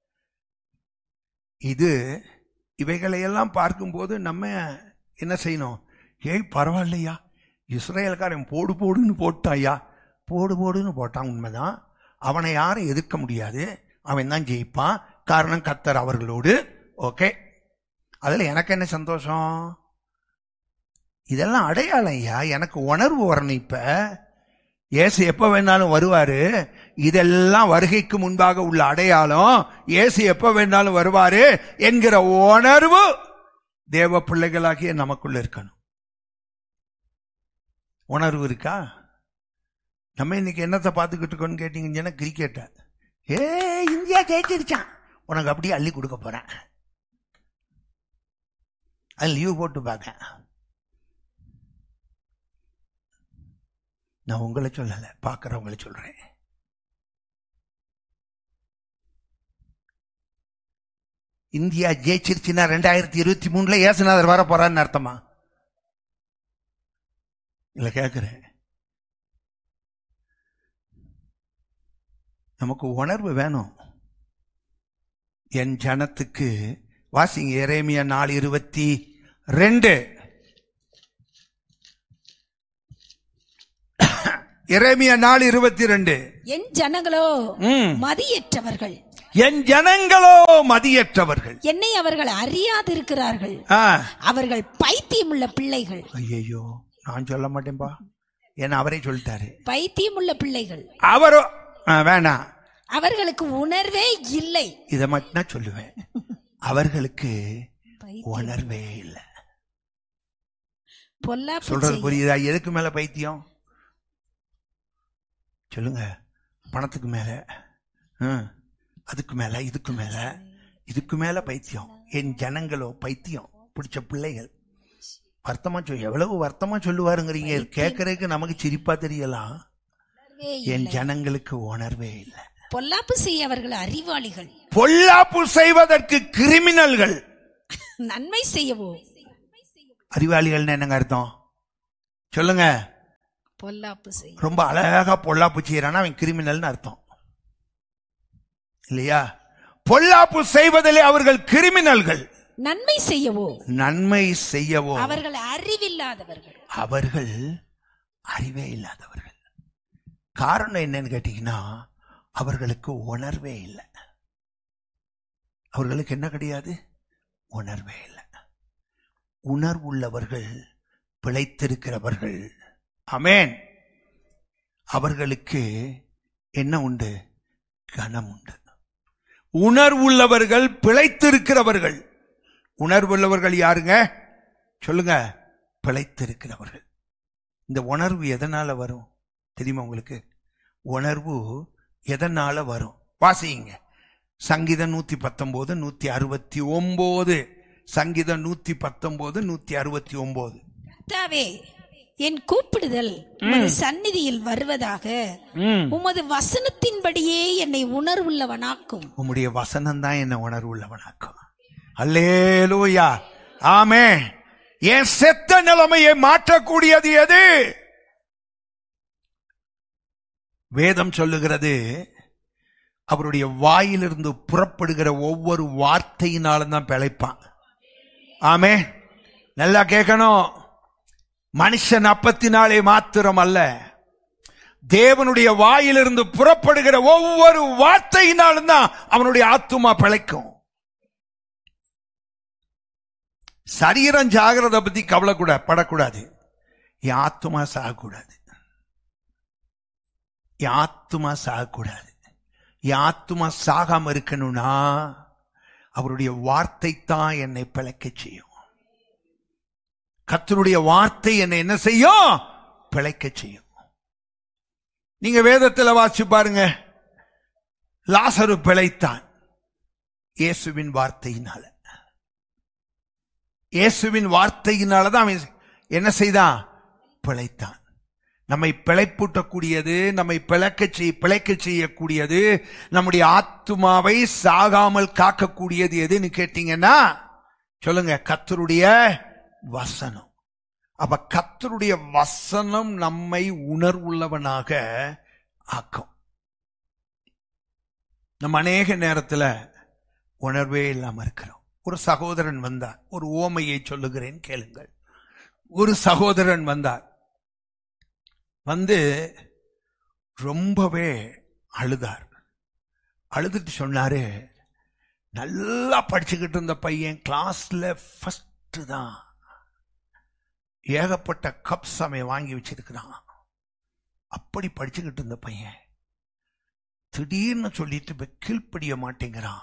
இது இவைகளையெல்லாம் பார்க்கும்போது நம்ம என்ன செய்யணும் ஏய் பரவாயில்லையா இஸ்ரேல்காரன் போடு போடுன்னு போட்டாயா போடு போடுன்னு போட்டான் உண்மைதான் அவனை யாரும் எதிர்க்க முடியாது அவன் தான் ஜெயிப்பான் காரணம் கத்தர் அவர்களோடு ஓகே அதுல எனக்கு என்ன சந்தோஷம் இதெல்லாம் அடையாளம் ஐயா எனக்கு உணர்வு வரணும் இப்ப இயேசு எப்ப வேணாலும் வருவாரு இதெல்லாம் வருகைக்கு முன்பாக உள்ள அடையாளம் இயேசு எப்ப வேணாலும் வருவாரு என்கிற உணர்வு தேவ பிள்ளைகளாகிய நமக்குள்ள இருக்கணும் உணர்வு இருக்கா நம்ம இன்னைக்கு என்னத்தை பார்த்துக்கிட்டு இருக்கோம்னு கேட்டீங்கன்னா கிரிக்கெட்ட ஏ இந்தியா ஜெயிச்சிருச்சான் உனக்கு அப்படியே அள்ளி கொடுக்க போறேன் அது லீவ் போட்டு பார்க்க நான் உங்களை சொல்லல பார்க்கறவங்களை சொல்றேன் இந்தியா ஜெயிச்சிருச்சுன்னா ரெண்டாயிரத்தி இருபத்தி மூணுல ஏசுநாதர் வர போறான்னு அர்த்தமா இல்ல கேக்குறேன் நமக்கு உணர்வு வேணும் என் ஜனத்துக்கு வாசிங்க எரேமியா நாலு இருபத்தி ரெண்டு எரேமியா நாலு இருபத்தி ரெண்டு என் ஜனங்களோ ம். மதியற்றவர்கள் என் ஜனங்களோ மதியற்றவர்கள் என்னை அவர்கள் அறியாதிருக்கிறார்கள் ஆ அவர்கள் பைத்தியமுள்ள பிள்ளைகள் ஐயோ நான் சொல்ல மாட்டேன்பா ஏன்னா அவரே சொல்லிட்டாரு பைத்தியமுள்ள பிள்ளைகள் அவரோ ஆ, வேணாம் அவர்களுக்கு உணர்வே இல்லை இதை மட்டும் தான் சொல்லுவேன் அவர்களுக்கு பைத்தியம். உணர்வே இல்லை பொல்லாப்பு சொல்றது செய்ய. புரியுதா எதுக்கு மேல பைத்தியம் சொல்லுங்க பணத்துக்கு மேல ம், அதுக்கு மேல இதுக்கு மேல இதுக்கு மேல பைத்தியம் என் ஜனங்களோ பைத்தியம் பிடிச்ச பிள்ளைகள் வருத்தமா சொல் எவ்வளவு வருத்தமா சொல்லுவாருங்கிறீங்க கேட்கறதுக்கு நமக்கு சிரிப்பா தெரியலாம் என் ஜனங்களுக்கு உணர்வே இல்லை பொல்லாப்பு செய்ய அவர்கள் அறிவாளிகள் பொல்லாப்பு செய்வதற்கு கிரிமினல்கள் நன்மை செய்யவோ அறிவாளிகள்னு என்னங்க அர்த்தம் சொல்லுங்க பொல்லாப்பு செய்ய ரொம்ப அழகா பொல்லாப்பு செய்யறானா அவன் கிரிமினல்னு அர்த்தம் இல்லையா பொல்லாப்பு செய்வதிலே அவர்கள் கிரிமினல்கள் நன்மை செய்யவோ நன்மை செய்யவோ அவர்கள் அறிவில்லாதவர்கள் அவர்கள் அறிவே இல்லாதவர்கள் காரணம் என்னன்னு கேட்டீங்கன்னா அவர்களுக்கு உணர்வே இல்லை அவர்களுக்கு என்ன கிடையாது உணர்வே இல்லை உணர்வுள்ளவர்கள் பிழைத்திருக்கிறவர்கள் அமேன் அவர்களுக்கு என்ன உண்டு கனம் உண்டு உணர்வுள்ளவர்கள் பிழைத்திருக்கிறவர்கள் உணர்வுள்ளவர்கள் யாருங்க சொல்லுங்க பிழைத்திருக்கிறவர்கள் இந்த உணர்வு எதனால வரும் தெரியுமா உங்களுக்கு உணர்வு எதனால வரும் வாசிங்க சங்கீதம் நூத்தி பத்தொன்பது நூத்தி அறுபத்தி ஒன்பது சங்கீதம் நூத்தி பத்தொன்பது நூத்தி அறுபத்தி ஒன்பது கர்த்தாவே என் கூப்பிடுதல் உமது சந்நிதியில் வருவதாக உமது வசனத்தின்படியே என்னை உணர்வுள்ளவனாக்கும் உம்முடைய வசனம் தான் என்ன உணர்வுள்ளவனாக்கும் அல்லேலூயா ஆமே என் செத்த நிலைமையை மாற்றக்கூடியது எது வேதம் சொல்லுகிறது அவருடைய வாயிலிருந்து புறப்படுகிற ஒவ்வொரு வார்த்தையினாலும் தான் பிழைப்பான் ஆமே நல்லா கேட்கணும் மனுஷன் அப்பத்தினாலே மாத்திரம் அல்ல தேவனுடைய வாயிலிருந்து புறப்படுகிற ஒவ்வொரு வார்த்தையினாலும் தான் அவனுடைய ஆத்துமா பிழைக்கும் சரீரம் ஜாகிறத பத்தி கவலை கூட படக்கூடாது என் ஆத்துமா சாகக்கூடாது என் ஆத்துமா சாகக்கூடாது என் ஆத்துமா சாகாம இருக்கணும்னா அவருடைய வார்த்தை தான் என்னை பிழைக்க செய்யும் கத்தருடைய வார்த்தை என்னை என்ன செய்யும் பிழைக்க செய்யும் நீங்க வேதத்துல வாசிச்சு பாருங்க லாசரு பிழைத்தான் இயேசுவின் வார்த்தையினால இயேசுவின் வார்த்தையினால தான் அவன் என்ன செய்தான் பிழைத்தான் நம்மை பிழைப்பூட்டக்கூடியது நம்மை பிழைக்க செய் பிழைக்க செய்யக்கூடியது நம்முடைய ஆத்துமாவை சாகாமல் காக்கக்கூடியது எதுன்னு கேட்டீங்கன்னா சொல்லுங்க கத்தருடைய வசனம் அப்ப கத்தருடைய வசனம் நம்மை உணர்வுள்ளவனாக ஆக்கும் நம்ம அநேக நேரத்துல உணர்வே இல்லாம இருக்கிறோம் ஒரு சகோதரன் வந்தார் ஒரு ஓமையை சொல்லுகிறேன் கேளுங்கள் ஒரு சகோதரன் வந்தார் வந்து ரொம்பவே அழுதார் அழுதுட்டு சொன்னாரு நல்லா படிச்சுக்கிட்டு இருந்த பையன் கிளாஸ்ல ஃபர்ஸ்ட் தான் ஏகப்பட்ட கப்ஸ் அவன் வாங்கி வச்சிருக்கிறான் அப்படி படிச்சுக்கிட்டு இருந்த பையன் திடீர்னு சொல்லிட்டு இப்ப கீழ்ப்படிய மாட்டேங்கிறான்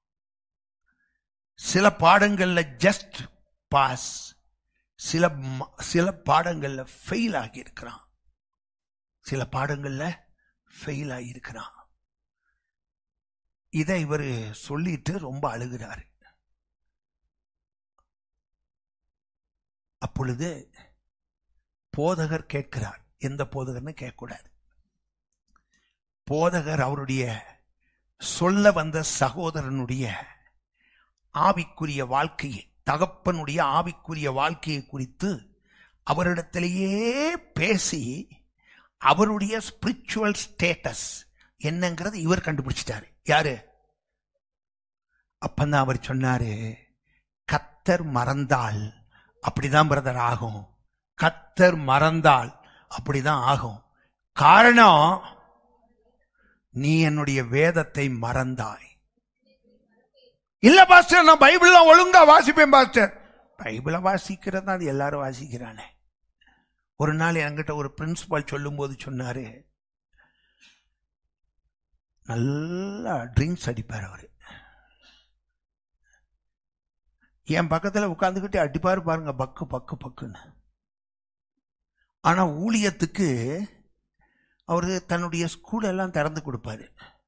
சில பாடங்கள்ல ஜஸ்ட் பாஸ் சில ம- சில பாடங்கள்ல ஃபெயில் ஆகி இருக்கிறான் சில பாடங்கள்ல ஃபெயில் ஆகி இருக்கிறான் இதை இவர் சொல்லிட்டு ரொம்ப அழுகிறாரு அப்பொழுது போதகர் கேட்கிறார் எந்த போதகர்னு கேட்கக்கூடாது போதகர் அவருடைய சொல்ல வந்த சகோதரனுடைய ஆவிக்குரிய வாழ்க்கையை தகப்பனுடைய ஆவிக்குரிய வாழ்க்கையை குறித்து அவரிடத்திலேயே பேசி அவருடைய ஸ்பிரிச்சுவல் ஸ்டேட்டஸ் என்னங்கிறது இவர் கண்டுபிடிச்சிட்டாரு யாரு அப்பந்தான் அவர் சொன்னாரு கத்தர் மறந்தால் அப்படிதான் பிரதர் ஆகும் கத்தர் மறந்தால் அப்படிதான் ஆகும் காரணம் நீ என்னுடைய வேதத்தை மறந்தாய் இல்ல பாஸ்டர் நான் பைபிள்லாம் ஒழுங்கா வாசிப்பேன் பாஸ்டர் பைபிளை வாசிக்கிறது அது எல்லாரும் வாசிக்கிறானே ஒரு நாள் என்கிட்ட ஒரு பிரின்சிபால் சொல்லும்போது சொன்னாரு நல்லா ட்ரிங்க்ஸ் அடிப்பார் அவரு என் பக்கத்துல உட்காந்துக்கிட்டு அடிப்பாரு பாருங்க பக்கு பக்கு பக்குன்னு ஆனா ஊழியத்துக்கு அவரு தன்னுடைய ஸ்கூல் எல்லாம் திறந்து கொடுப்பாரு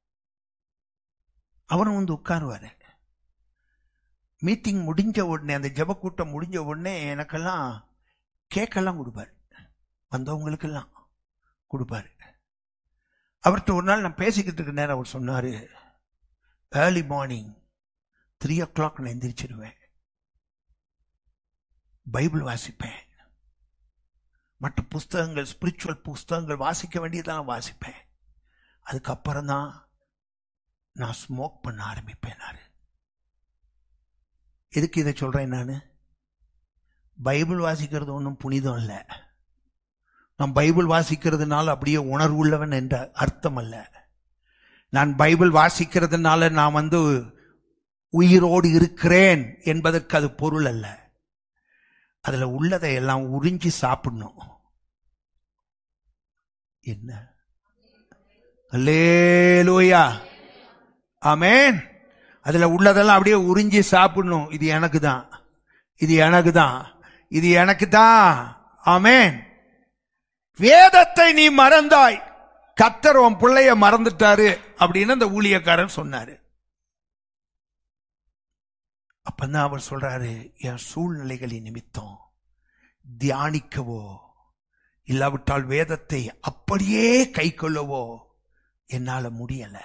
அவரும் வந்து உட்காருவாரு மீட்டிங் முடிஞ்ச உடனே அந்த ஜெபக்கூட்டம் முடிஞ்ச உடனே எனக்கெல்லாம் கேக்கெல்லாம் கொடுப்பாரு வந்தவங்களுக்கெல்லாம் கொடுப்பாரு அவர்கிட்ட ஒரு நாள் நான் பேசிக்கிட்டு இருக்க நேரம் அவர் சொன்னாரு early morning three o'clock நான் எந்திரிச்சிடுவேன் பைபிள் வாசிப்பேன் மற்ற புஸ்தகங்கள் ஸ்பிரிச்சுவல் புஸ்தகங்கள் வாசிக்க வேண்டியதெல்லாம் வாசிப்பேன் அதுக்கப்புறம் தான் நான் ஸ்மோக் பண்ண ஆரம்பிப்பேன் நான் எதுக்கு இதை சொல்றேன் நான் பைபிள் வாசிக்கிறது ஒன்றும் புனிதம் இல்லை நான் பைபிள் வாசிக்கிறதுனால அப்படியே உணர்வுள்ளவன் என்ற அர்த்தம் அல்ல நான் பைபிள் வாசிக்கிறதுனால நான் வந்து உயிரோடு இருக்கிறேன் என்பதற்கு அது பொருள் அல்ல அதுல உள்ளதை எல்லாம் உறிஞ்சி சாப்பிடணும் என்ன அல்லேலூயா ஆமென் அதுல உள்ளதெல்லாம் அப்படியே உறிஞ்சி சாப்பிடணும் இது எனக்கு தான் இது எனக்கு தான் இது எனக்கு தான் ஆமென் வேதத்தை நீ மறந்தாய் கத்தர் உன் பிள்ளைய மறந்துட்டாரு அப்படின்னு அந்த ஊழியக்காரன் சொன்னாரு அப்பதான் அவர் சொல்றாரு என் சூழ்நிலைகளின் நிமித்தம் தியானிக்கவோ இல்லாவிட்டால் வேதத்தை அப்படியே கை கொள்ளவோ என்னால முடியல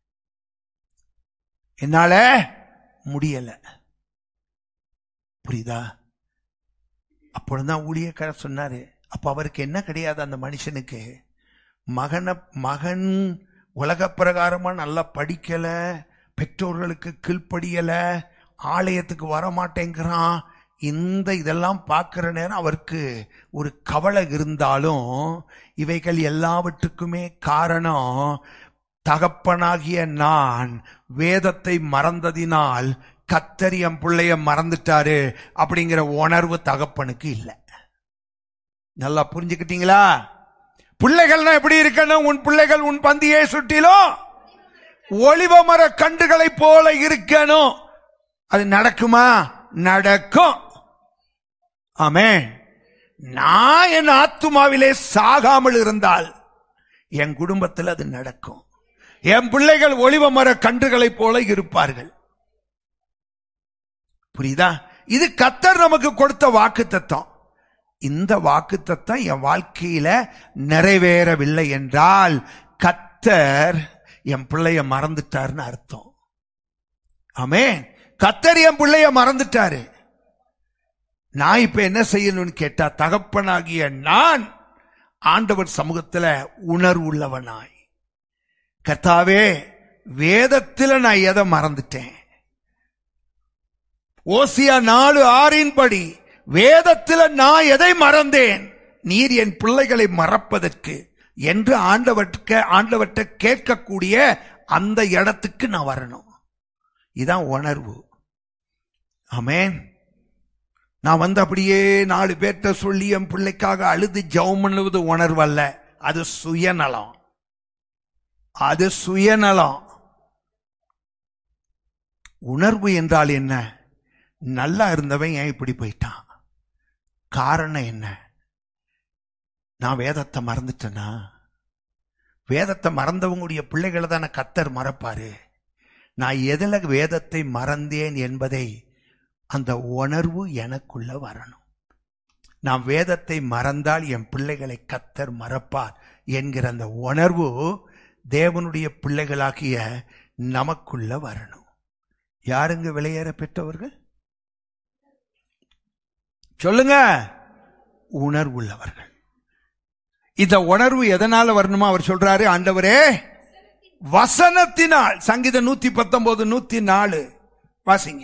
என்னால முடியல புரியுதா அப்பொழுதுதான் ஊழியக்காரர் சொன்னாரு அப்ப அவருக்கு என்ன கிடையாது அந்த மனுஷனுக்கு மகனை மகன் உலக பிரகாரமா நல்லா படிக்கல பெற்றோர்களுக்கு கீழ்ப்படியல ஆலயத்துக்கு வர மாட்டேங்கிறான் இந்த இதெல்லாம் பார்க்கிற நேரம் அவருக்கு ஒரு கவலை இருந்தாலும் இவைகள் எல்லாவற்றுக்குமே காரணம் தகப்பனாகிய நான் வேதத்தை மறந்ததினால் கத்தரி என் பிள்ளைய மறந்துட்டாரு அப்படிங்கிற உணர்வு தகப்பனுக்கு இல்லை நல்லா புரிஞ்சுக்கிட்டீங்களா பிள்ளைகள்னா எப்படி இருக்கணும் உன் பிள்ளைகள் உன் பந்தியை சுட்டிலும் ஒளிவ மர கண்டுகளை போல இருக்கணும் அது நடக்குமா நடக்கும் ஆமே நான் என் ஆத்துமாவிலே சாகாமல் இருந்தால் என் குடும்பத்தில் அது நடக்கும் என் பிள்ளைகள் ஒளிவ மர கன்றுகளைப் போல இருப்பார்கள் புரியுதா இது கத்தர் நமக்கு கொடுத்த வாக்கு தத்துவம் இந்த வாக்கு தத்துவம் என் வாழ்க்கையில நிறைவேறவில்லை என்றால் கத்தர் என் பிள்ளைய மறந்துட்டாருன்னு அர்த்தம் ஆமே கத்தர் என் பிள்ளைய மறந்துட்டாரு நான் இப்ப என்ன செய்யணும்னு கேட்டா தகப்பனாகிய நான் ஆண்டவர் சமூகத்துல உணர்வுள்ளவனாய் கர்த்தாவே வேதத்துல நான் எதை மறந்துட்டேன் ஓசியா நாலு ஆறின் படி வேதத்துல நான் எதை மறந்தேன் நீர் என் பிள்ளைகளை மறப்பதற்கு என்று ஆண்டவர்க்க ஆண்டவர்கிட்ட கேட்கக்கூடிய அந்த இடத்துக்கு நான் வரணும் இதான் உணர்வு ஆமென் நான் வந்து அப்படியே நாலு பேர்கிட்ட சொல்லி என் பிள்ளைக்காக அழுது ஜெபம் பண்ணுவது உணர்வு அல்ல அது சுயநலம் அது சுயநலம் உணர்வு என்றால் என்ன நல்லா இருந்தவன் ஏன் இப்படி போயிட்டான் காரணம் என்ன நான் வேதத்தை மறந்துட்டேனா வேதத்தை மறந்தவங்களுடைய பிள்ளைகளை தானே கத்தர் மறப்பாரு நான் எதில் வேதத்தை மறந்தேன் என்பதை அந்த உணர்வு எனக்குள்ள வரணும் நான் வேதத்தை மறந்தால் என் பிள்ளைகளை கத்தர் மறப்பார் என்கிற அந்த உணர்வு தேவனுடைய பிள்ளைகளாகிய நமக்குள்ள வரணும் யாருங்க விலையேற பெற்றவர்கள் சொல்லுங்க உணர்வுள்ளவர்கள் இந்த உணர்வு எதனால வரணுமா அவர் சொல்றாரு ஆண்டவரே வசனத்தினால் சங்கீதம் நூத்தி பத்தொன்பது நூத்தி நாலு வாசிங்க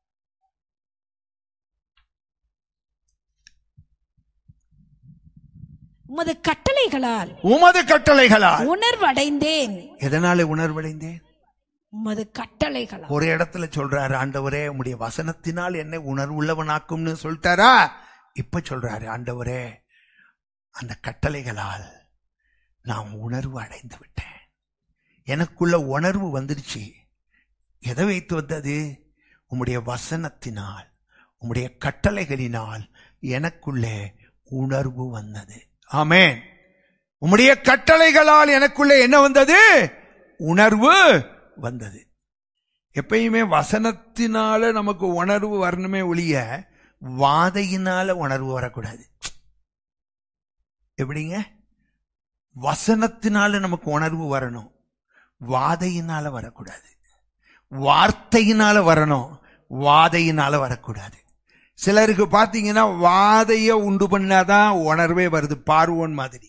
உமது கட்டளைகளால் உமது கட்டளைகளால் உணர்வடைந்தேன் எதனால உணர்வடைந்தேன் உமது கட்டளைகளால் ஒரு இடத்துல சொல்றாரு ஆண்டவரே உம்முடைய வசனத்தினால் என்னை உணர்வுள்ளவனாக்கும்னு சொல்லிட்டாரா இப்ப சொல்றாரு ஆண்டவரே அந்த கட்டளைகளால் நான் உணர்வு அடைந்து விட்டேன் எனக்குள்ள உணர்வு வந்துடுச்சு எதை வைத்து வந்தது உம்முடைய வசனத்தினால் உம்முடைய கட்டளைகளினால் எனக்குள்ளே உணர்வு வந்தது ஆமென் உம்முடைய கட்டளைகளால் எனக்குள்ளே என்ன வந்தது உணர்வு வந்தது எப்பயுமே வசனத்தினால நமக்கு உணர்வு வரணுமே ஒழிய வாதையினால உணர்வு வரக்கூடாது எப்படிங்க வசனத்தினால நமக்கு உணர்வு வரணும் வாதையினால வரக்கூடாது வார்த்தையினால வரணும் வாதையினால வரக்கூடாது சிலருக்கு பாத்தீங்கன்னா வாதைய உண்டு பண்ணாதான் உணர்வே வருது பார்வோன் மாதிரி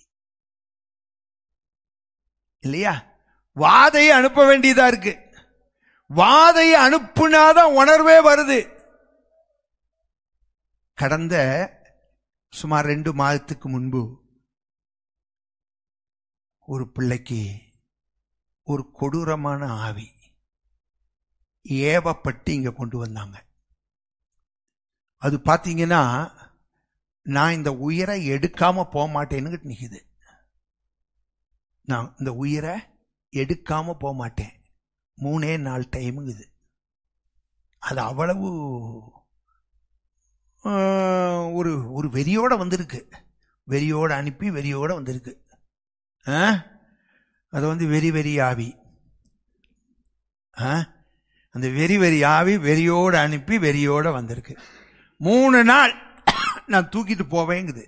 இல்லையா வாதையை அனுப்ப வேண்டியதா இருக்கு வாதையை அனுப்புனாதான் உணர்வே வருது கடந்த சுமார் ரெண்டு மாதத்துக்கு முன்பு ஒரு பிள்ளைக்கு ஒரு கொடூரமான ஆவி ஏவப்பட்டு இங்க கொண்டு வந்தாங்க அது பாத்தீங்கன்னா நான் இந்த உயிரை எடுக்காம போக மாட்டேன்னு நிக்குது நான் இந்த உயிரை எடுக்காம போக மாட்டேன் மூணே நாள் டைமுங்குது அது அவ்வளவு ஆஹ், ஒரு ஒரு வெறியோட வந்திருக்கு வெறியோட அனுப்பி வெறியோட வந்திருக்கு ஆ? அது வந்து வெறி வெறி ஆவி ஆ? அந்த வெறி வெறி ஆவி வெறியோட அனுப்பி வெறியோட வந்திருக்கு மூணு நாள் நான் தூக்கிட்டு போவேங்குது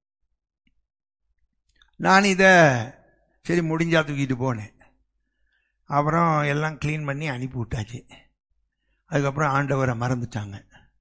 நான் இத சரி முடிஞ்சா தூக்கிட்டு போனேன் அப்புறம் எல்லாம் க்ளீன் பண்ணி அனுப்பி விட்டாச்சு அதுக்கப்புறம் ஆண்டவரை மறந்துட்டாங்க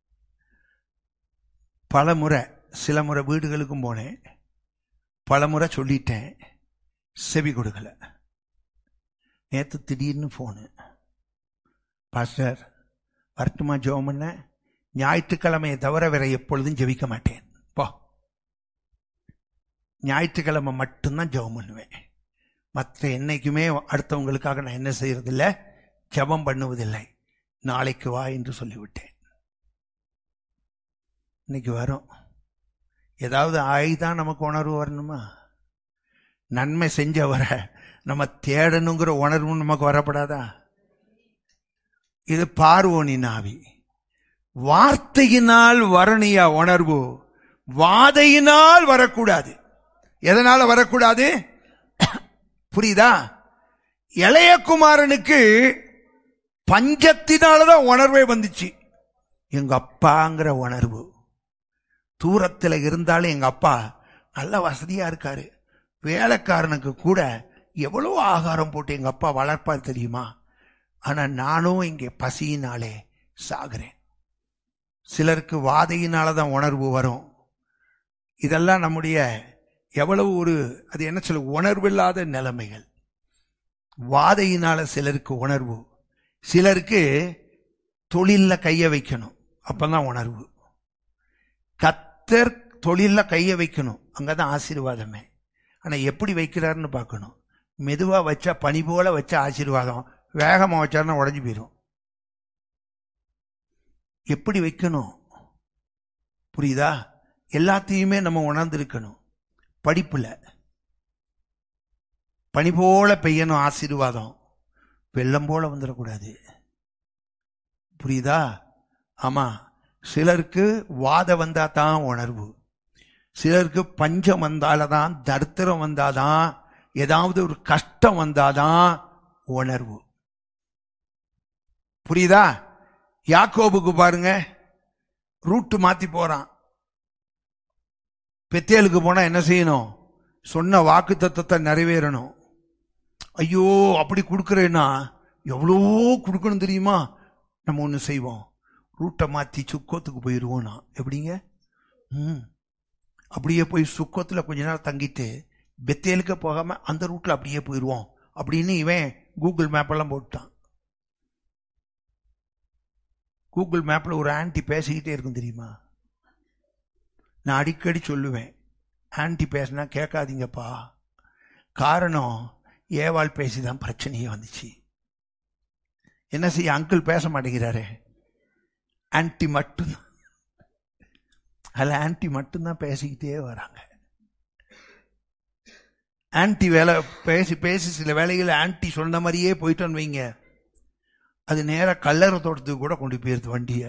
பல முறை சில முறை வீடுகளுக்கும் போனேன் பல முறை சொல்லிட்டேன் செவி கொடுக்கல நேற்று திடீர்னு ஃபோனு பாஸ்டர் வரட்டுமா ஜெபம் பண்ண ஞாயிற்றுக்கிழமையை தவிர வேற எப்பொழுதும் ஜெபிக்க மாட்டேன் போ ஞாயிற்றுக்கிழமை மட்டும்தான் ஜெபம் பண்ணுவேன் மற்ற என்னைக்குமே அடுத்தவங்களுக்காக நான் என்ன செய்யறதில்லை ஜெபம் பண்ணுவதில்லை நாளைக்கு வா என்று சொல்லிவிட்டேன் இன்னைக்கு வரும் ஏதாவது ஆயிதான் நமக்கு உணர்வு வரணுமா நன்மை செஞ்சவரை நம்ம தேடணுங்கிற உணர்வு நமக்கு வரப்படாதா இது பார்வோனின் ஆவி வார்த்தையினால் வரணியா உணர்வு வாதையினால் வரக்கூடாது எதனால வரக்கூடாது புரியுதா இளையகுமாரனுக்கு பஞ்சத்தினாலதான் உணர்வே வந்துச்சு எங்க அப்பாங்கிற உணர்வு தூரத்தில் இருந்தாலும் எங்க அப்பா நல்ல வசதியா இருக்காரு வேலைக்காரனுக்கு கூட எவ்வளவு ஆகாரம் போட்டு எங்க அப்பா வளர்ப்பார் தெரியுமா ஆனா நானும் இங்கே பசியினாலே சாகிறேன் சிலருக்கு வாதையினால தான் உணர்வு வரும் இதெல்லாம் நம்முடைய எவ்வளவு ஒரு அது என்ன சொல்ல உணர்வில்லாத நிலைமைகள் வாதையினால சிலருக்கு உணர்வு சிலருக்கு தொழில்ல கைய வைக்கணும் அப்பதான் உணர்வு கத்தர் தொழில்ல கைய வைக்கணும் அங்கதான் ஆசீர்வாதமே ஆனா எப்படி வைக்கிறாருன்னு பார்க்கணும் மெதுவா வச்சா பனி போல வச்சா ஆசீர்வாதம் வேகமா வச்சாருன்னா உடஞ்சு போயிடும் எப்படி வைக்கணும் புரியுதா எல்லாத்தையுமே நம்ம உணர்ந்திருக்கணும் படிப்புல பனி போல பெய்யணும் ஆசீர்வாதம் வெள்ளம் போல வந்துடக்கூடாது புரியுதா ஆமா சிலருக்கு வாத வந்தா தான் உணர்வு சிலருக்கு பஞ்சம் வந்தாலதான் தரித்திரம் வந்தாதான் ஏதாவது ஒரு கஷ்டம் வந்தாதான் உணர்வு புரியுதா யாக்கோபுக்கு பாருங்க ரூட்டு மாத்தி போறான் பெத்தேலுக்கு போனா என்ன செய்யணும் சொன்ன வாக்கு தத்துவத்தை நிறைவேறணும் ஐயோ அப்படி கொடுக்கறேன்னா எவ்வளோ கொடுக்கணும் தெரியுமா நம்ம ஒன்று செய்வோம் ரூட்டை மாற்றி சுக்கோத்துக்கு போயிடுவோம் நான் எப்படிங்க ம் அப்படியே போய் சுக்கோத்தில் கொஞ்ச நேரம் தங்கிட்டு பெத்தேலுக்கு போகாம அந்த ரூட்ல அப்படியே போயிடுவோம் அப்படின்னு இவன் கூகுள் மேப்பெல்லாம் போட்டான் கூகுள் மேப்ல ஒரு ஆன்டி பேசிக்கிட்டே இருக்கும் தெரியுமா நான் அடிக்கடி சொல்லுவேன் ஆன்டி பேசினா கேட்காதீங்கப்பா காரணம் ஏவாள் பேசிதான் பிரச்சனையே வந்துச்சு என்ன செய்ய அங்கிள் பேச மாட்டேங்கிறாரு ஆன்டி மட்டும்தான் அதில் ஆன்டி மட்டும்தான் பேசிக்கிட்டே வராங்க ஆன்டி வேலை பேசி பேசி சில வேலைகள் ஆன்டி சொன்ன மாதிரியே போயிட்டோன்னு வைங்க அது நேரா கல்லறை தோட்டத்துக்கு கூட கொண்டு போயிருது வண்டியை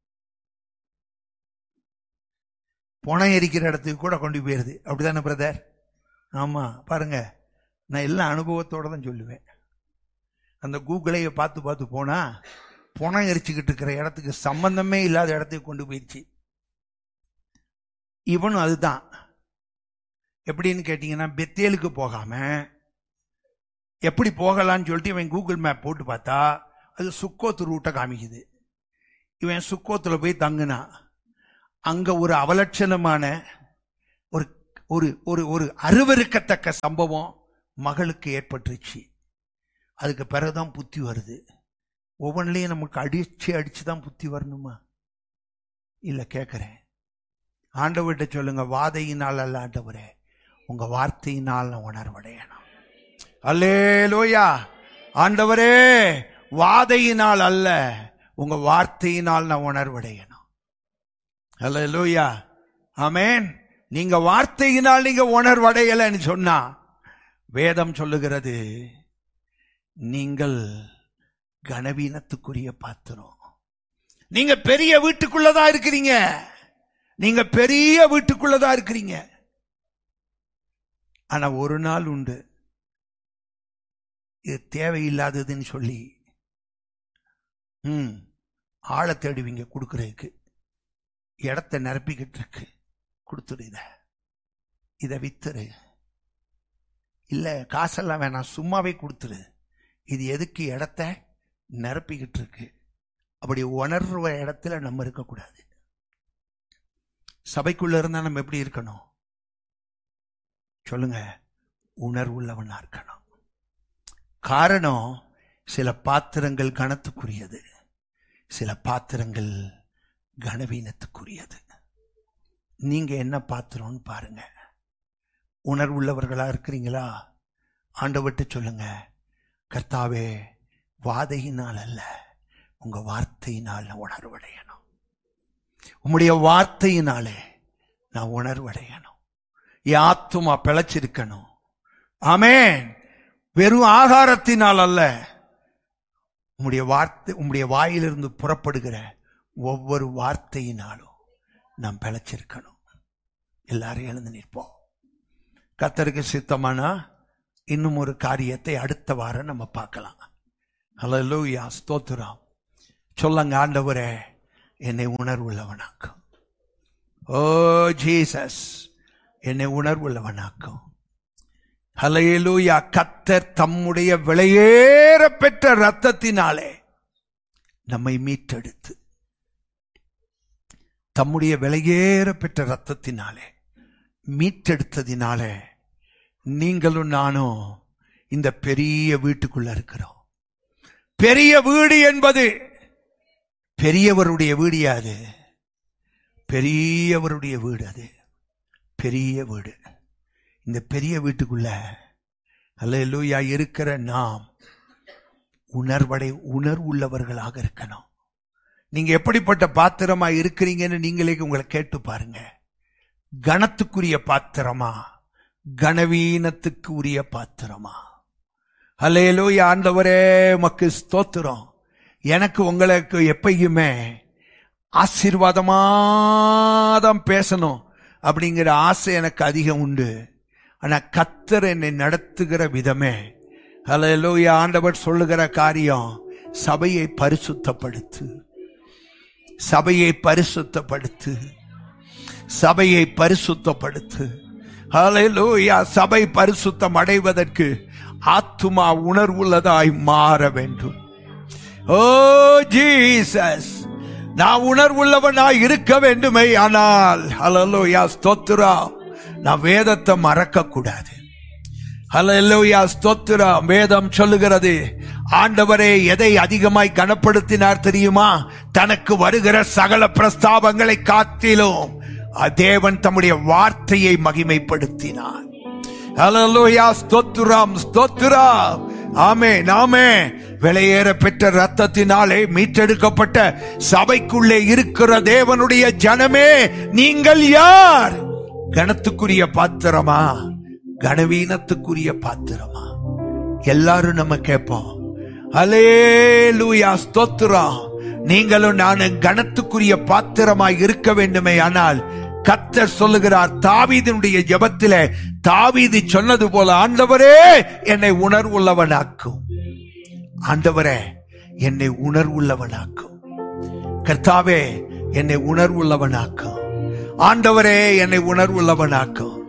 புணம் எரிக்கிற இடத்துக்கு கூட கொண்டு போயிருது அப்படிதானே பிரதர் ஆமா பாருங்க நான் எல்லாம் அனுபவத்தோட தான் சொல்லுவேன் அந்த கூகுளையை பார்த்து பார்த்து போனா புணம் எரிச்சுக்கிட்டு இருக்கிற இடத்துக்கு சம்பந்தமே இல்லாத இடத்துக்கு கொண்டு போயிடுச்சு இவனும் அதுதான் எப்படின்னு கேட்டீங்கன்னா பெத்தேலுக்கு போகாம எப்படி போகலான்னு சொல்லிட்டு இவன் கூகுள் மேப் போட்டு பார்த்தா அது சுக்கோத்து ரூட்டை காமிக்குது இவன் சுக்கோத்துல போய் தங்குனான் அங்க ஒரு அவலட்சணமான ஒரு ஒரு ஒரு ஒரு அருவருக்கத்தக்க சம்பவம் மகளுக்கு ஏற்பட்டுருச்சு அதுக்கு பிறகுதான் புத்தி வருது ஒவ்வொன்றிலையும் நமக்கு அடிச்சு அடிச்சு தான் புத்தி வரணுமா இல்ல கேட்கிறேன் ஆண்டவர்கிட்ட சொல்லுங்க வாதையினால் அல்ல ஆண்டவரே உங்க வார்த்தையினால் நான் உணர்வடையணும் அல்லேலூயா ஆண்டவரே வாதையினால் அல்ல உங்க வார்த்தையினால் நான் உணர்வடையணும் அல்லேலூயா ஆமென் நீங்க வார்த்தையினால் நீங்க உணர்வடையலைன்னு சொன்னா வேதம் சொல்லுகிறது நீங்கள் கனவீனத்துக்குரிய பாத்திரம் நீங்க பெரிய வீட்டுக்குள்ளதான் இருக்கிறீங்க நீங்க பெரிய வீட்டுக்குள்ளதான் இருக்கிறீங்க ஆனா ஒரு நாள் உண்டு இது தேவையில்லாததுன்னு சொல்லி ம் ஆளை தேடுவீங்க கொடுக்கறதுக்கு இடத்த நிரப்பிக்கிட்டு இருக்கு கொடுத்துடு இத இதை வித்துரு இல்ல காசெல்லாம் வேணாம் சும்மாவே கொடுத்துரு இது எதுக்கு இடத்த நிரப்பிக்கிட்டு இருக்கு அப்படி உணர்ற இடத்துல நம்ம இருக்கக்கூடாது சபைக்குள்ள இருந்தா நம்ம எப்படி இருக்கணும் சொல்லுங்க உணர்வுள்ளவனா இருக்கணும் காரணம் சில பாத்திரங்கள் கனத்துக்குரியது சில பாத்திரங்கள் கனவீனத்துக்குரியது நீங்க என்ன பாத்திரம்னு பாருங்க உணர்வுள்ளவர்களா இருக்கிறீங்களா ஆண்டவர்கிட்ட சொல்லுங்க கர்த்தாவே வாதையினால் அல்ல உங்க வார்த்தையினால் நான் உணர்வடையணும் உம்முடைய வார்த்தையினாலே நான் உணர்வடையணும் என் ஆத்துமா பிழைச்சிருக்கணும் ஆமென் வெறும் ஆகாரத்தினால் அல்ல உம்முடைய வார்த்தை உம்முடைய வாயிலிருந்து புறப்படுகிற ஒவ்வொரு வார்த்தையினாலும் நாம் பிழைச்சிருக்கணும் எல்லாரும் எழுந்து நிற்போம் கத்தருக்கு சித்தமானா இன்னும் ஒரு காரியத்தை அடுத்த வாரம் நம்ம பார்க்கலாம் ஹalleluya ஸ்தோத்திரம் சொல்லுங்க ஆண்டவரே என்னை உணர்வுள்ளவனாக்கும் ஓ ஜீசஸ் என்னை உணர்வுள்ளவனாக்கும் ஹalleluya கத்தர் தம்முடைய விலையேற பெற்ற ரத்தத்தினாலே நம்மை மீட்டெடுத்து தம்முடைய விலையேற பெற்ற ரத்தத்தினாலே மீட்டெடுத்ததினாலே நீங்களும் நானும் இந்த பெரிய வீட்டுக்குள்ள இருக்கிறோம் பெரிய வீடு என்பது பெரியவருடைய வீடு அது பெரியவருடைய வீடு அது பெரிய வீடு இந்த பெரிய வீட்டுக்குள்ள அல்லேலூயா இருக்கிற நாம் உணர்வடை உணர்வுள்ளவர்களாக இருக்கணும் நீங்க எப்படிப்பட்ட பாத்திரமா இருக்கிறீங்கன்னு நீங்களே உங்களை கேட்டு பாருங்க கணத்துக்குரிய பாத்திரமா கனவீனத்துக்கு உரிய பாத்திரமா அல்லேலூயா ஆண்டவரே மக்கு ஸ்தோத்திரம் எனக்கு உங்களுக்கு எப்பயுமே ஆசீர்வாதமாதான் பேசணும் அப்படிங்கிற ஆசை எனக்கு அதிகம் உண்டு ஆனா கத்தர் என்னை நடத்துகிற விதமே அல்லேலூயா ஆண்டவர் சொல்லுகிற காரியம் சபையை பரிசுத்தப்படுத்து சபையை பரிசுத்தப்படுத்து சபையை பரிசுத்தப்படுத்து ஹalleluya சபை பரிசுத்தம் அடைவதற்கு ஆத்துமா உணர்வுள்ளதாய் மாற வேண்டும் ஓ ஜீசஸ் நான் உணர்வுள்ளவனாய் இருக்க வேண்டுமே ஆனால் ஹalleluya ஸ்தோத்திரா நான் வேதத்தை மறக்க கூடாது ஹalleluya ஸ்தோத்திரா வேதம் சொல்லுகிறது ஆண்டவரே எதை அதிகமாய் கனப்படுத்தினார் தெரியுமா தனக்கு வருகிற சகல பிரஸ்தாபங்களை காத்திலும் தேவன் தம்முடைய வார்த்தையை மகிமைப்படுத்தினார் ஹalleluya ஸ்தோத்திரம் ஸ்தோத்திரம் ஆமே நாமே விலையேற பெற்ற ரத்தத்தினாலே மீட்டெடுக்கப்பட்ட சபைக்குள்ளே இருக்கிற தேவனுடைய ஜனமே நீங்கள் யார் கணத்துக்குரிய பாத்திரமா கனவீனத்துக்குரிய பாத்திரமா எல்லாரும் நம்ம கேட்போம் அலேலூயா ஸ்தோத்திரம் நீங்களும் நானும் கணத்துக்குரிய பாத்திரமாய் இருக்க வேண்டுமே ஆனால் கத்தர் சொல்லுகிறார் தாவீதினுடைய ஜெபத்திலே தாவீது சொன்னது போல ஆண்டவரே என்னை உணர்வுள்ளவனாக்கும் ஆண்டவரே என்னை உணர்வுள்ளவனாக்கும் கர்த்தாவே என்னை உணர்வுள்ளவனாக்கும் ஆண்டவரே என்னை உணர்வுள்ளவனாக்கும்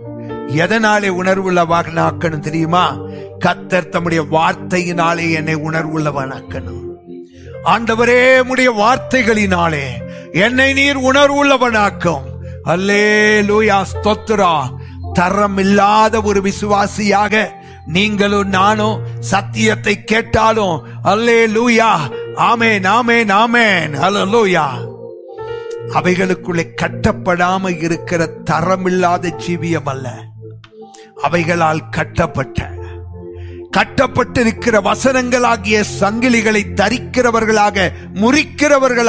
எதனாலே உணர்வுள்ளவனாக்கணும் தெரியுமா கத்தர் தம்முடைய வார்த்தையினாலே என்னை உணர்வுள்ளவனாக்கணும் ஆண்டவரே உடைய வார்த்தைகளினாலே என்னை நீர் உணர்வுள்ளவனாக்கும் அல்லே லூயா ஸ்தோத்திரா தரம் இல்லாத ஒரு விசுவாசியாக நீங்களும் நானும் சத்தியத்தை கேட்டாலும் அல்லே லூயா ஆமேன் ஆமேன் ஆமேன் அல்லூயா அவைகளுக்குள்ளே கட்டப்படாம இருக்கிற தரமில்லாத ஜீவியம் அல்ல அவைகளால் கட்டப்பட்ட கட்டப்பட்டிருக்கிற வசனங்களாகிய சங்கிலிகளை தரிக்கிறவர்களாக முறிக்கிறவர்களாக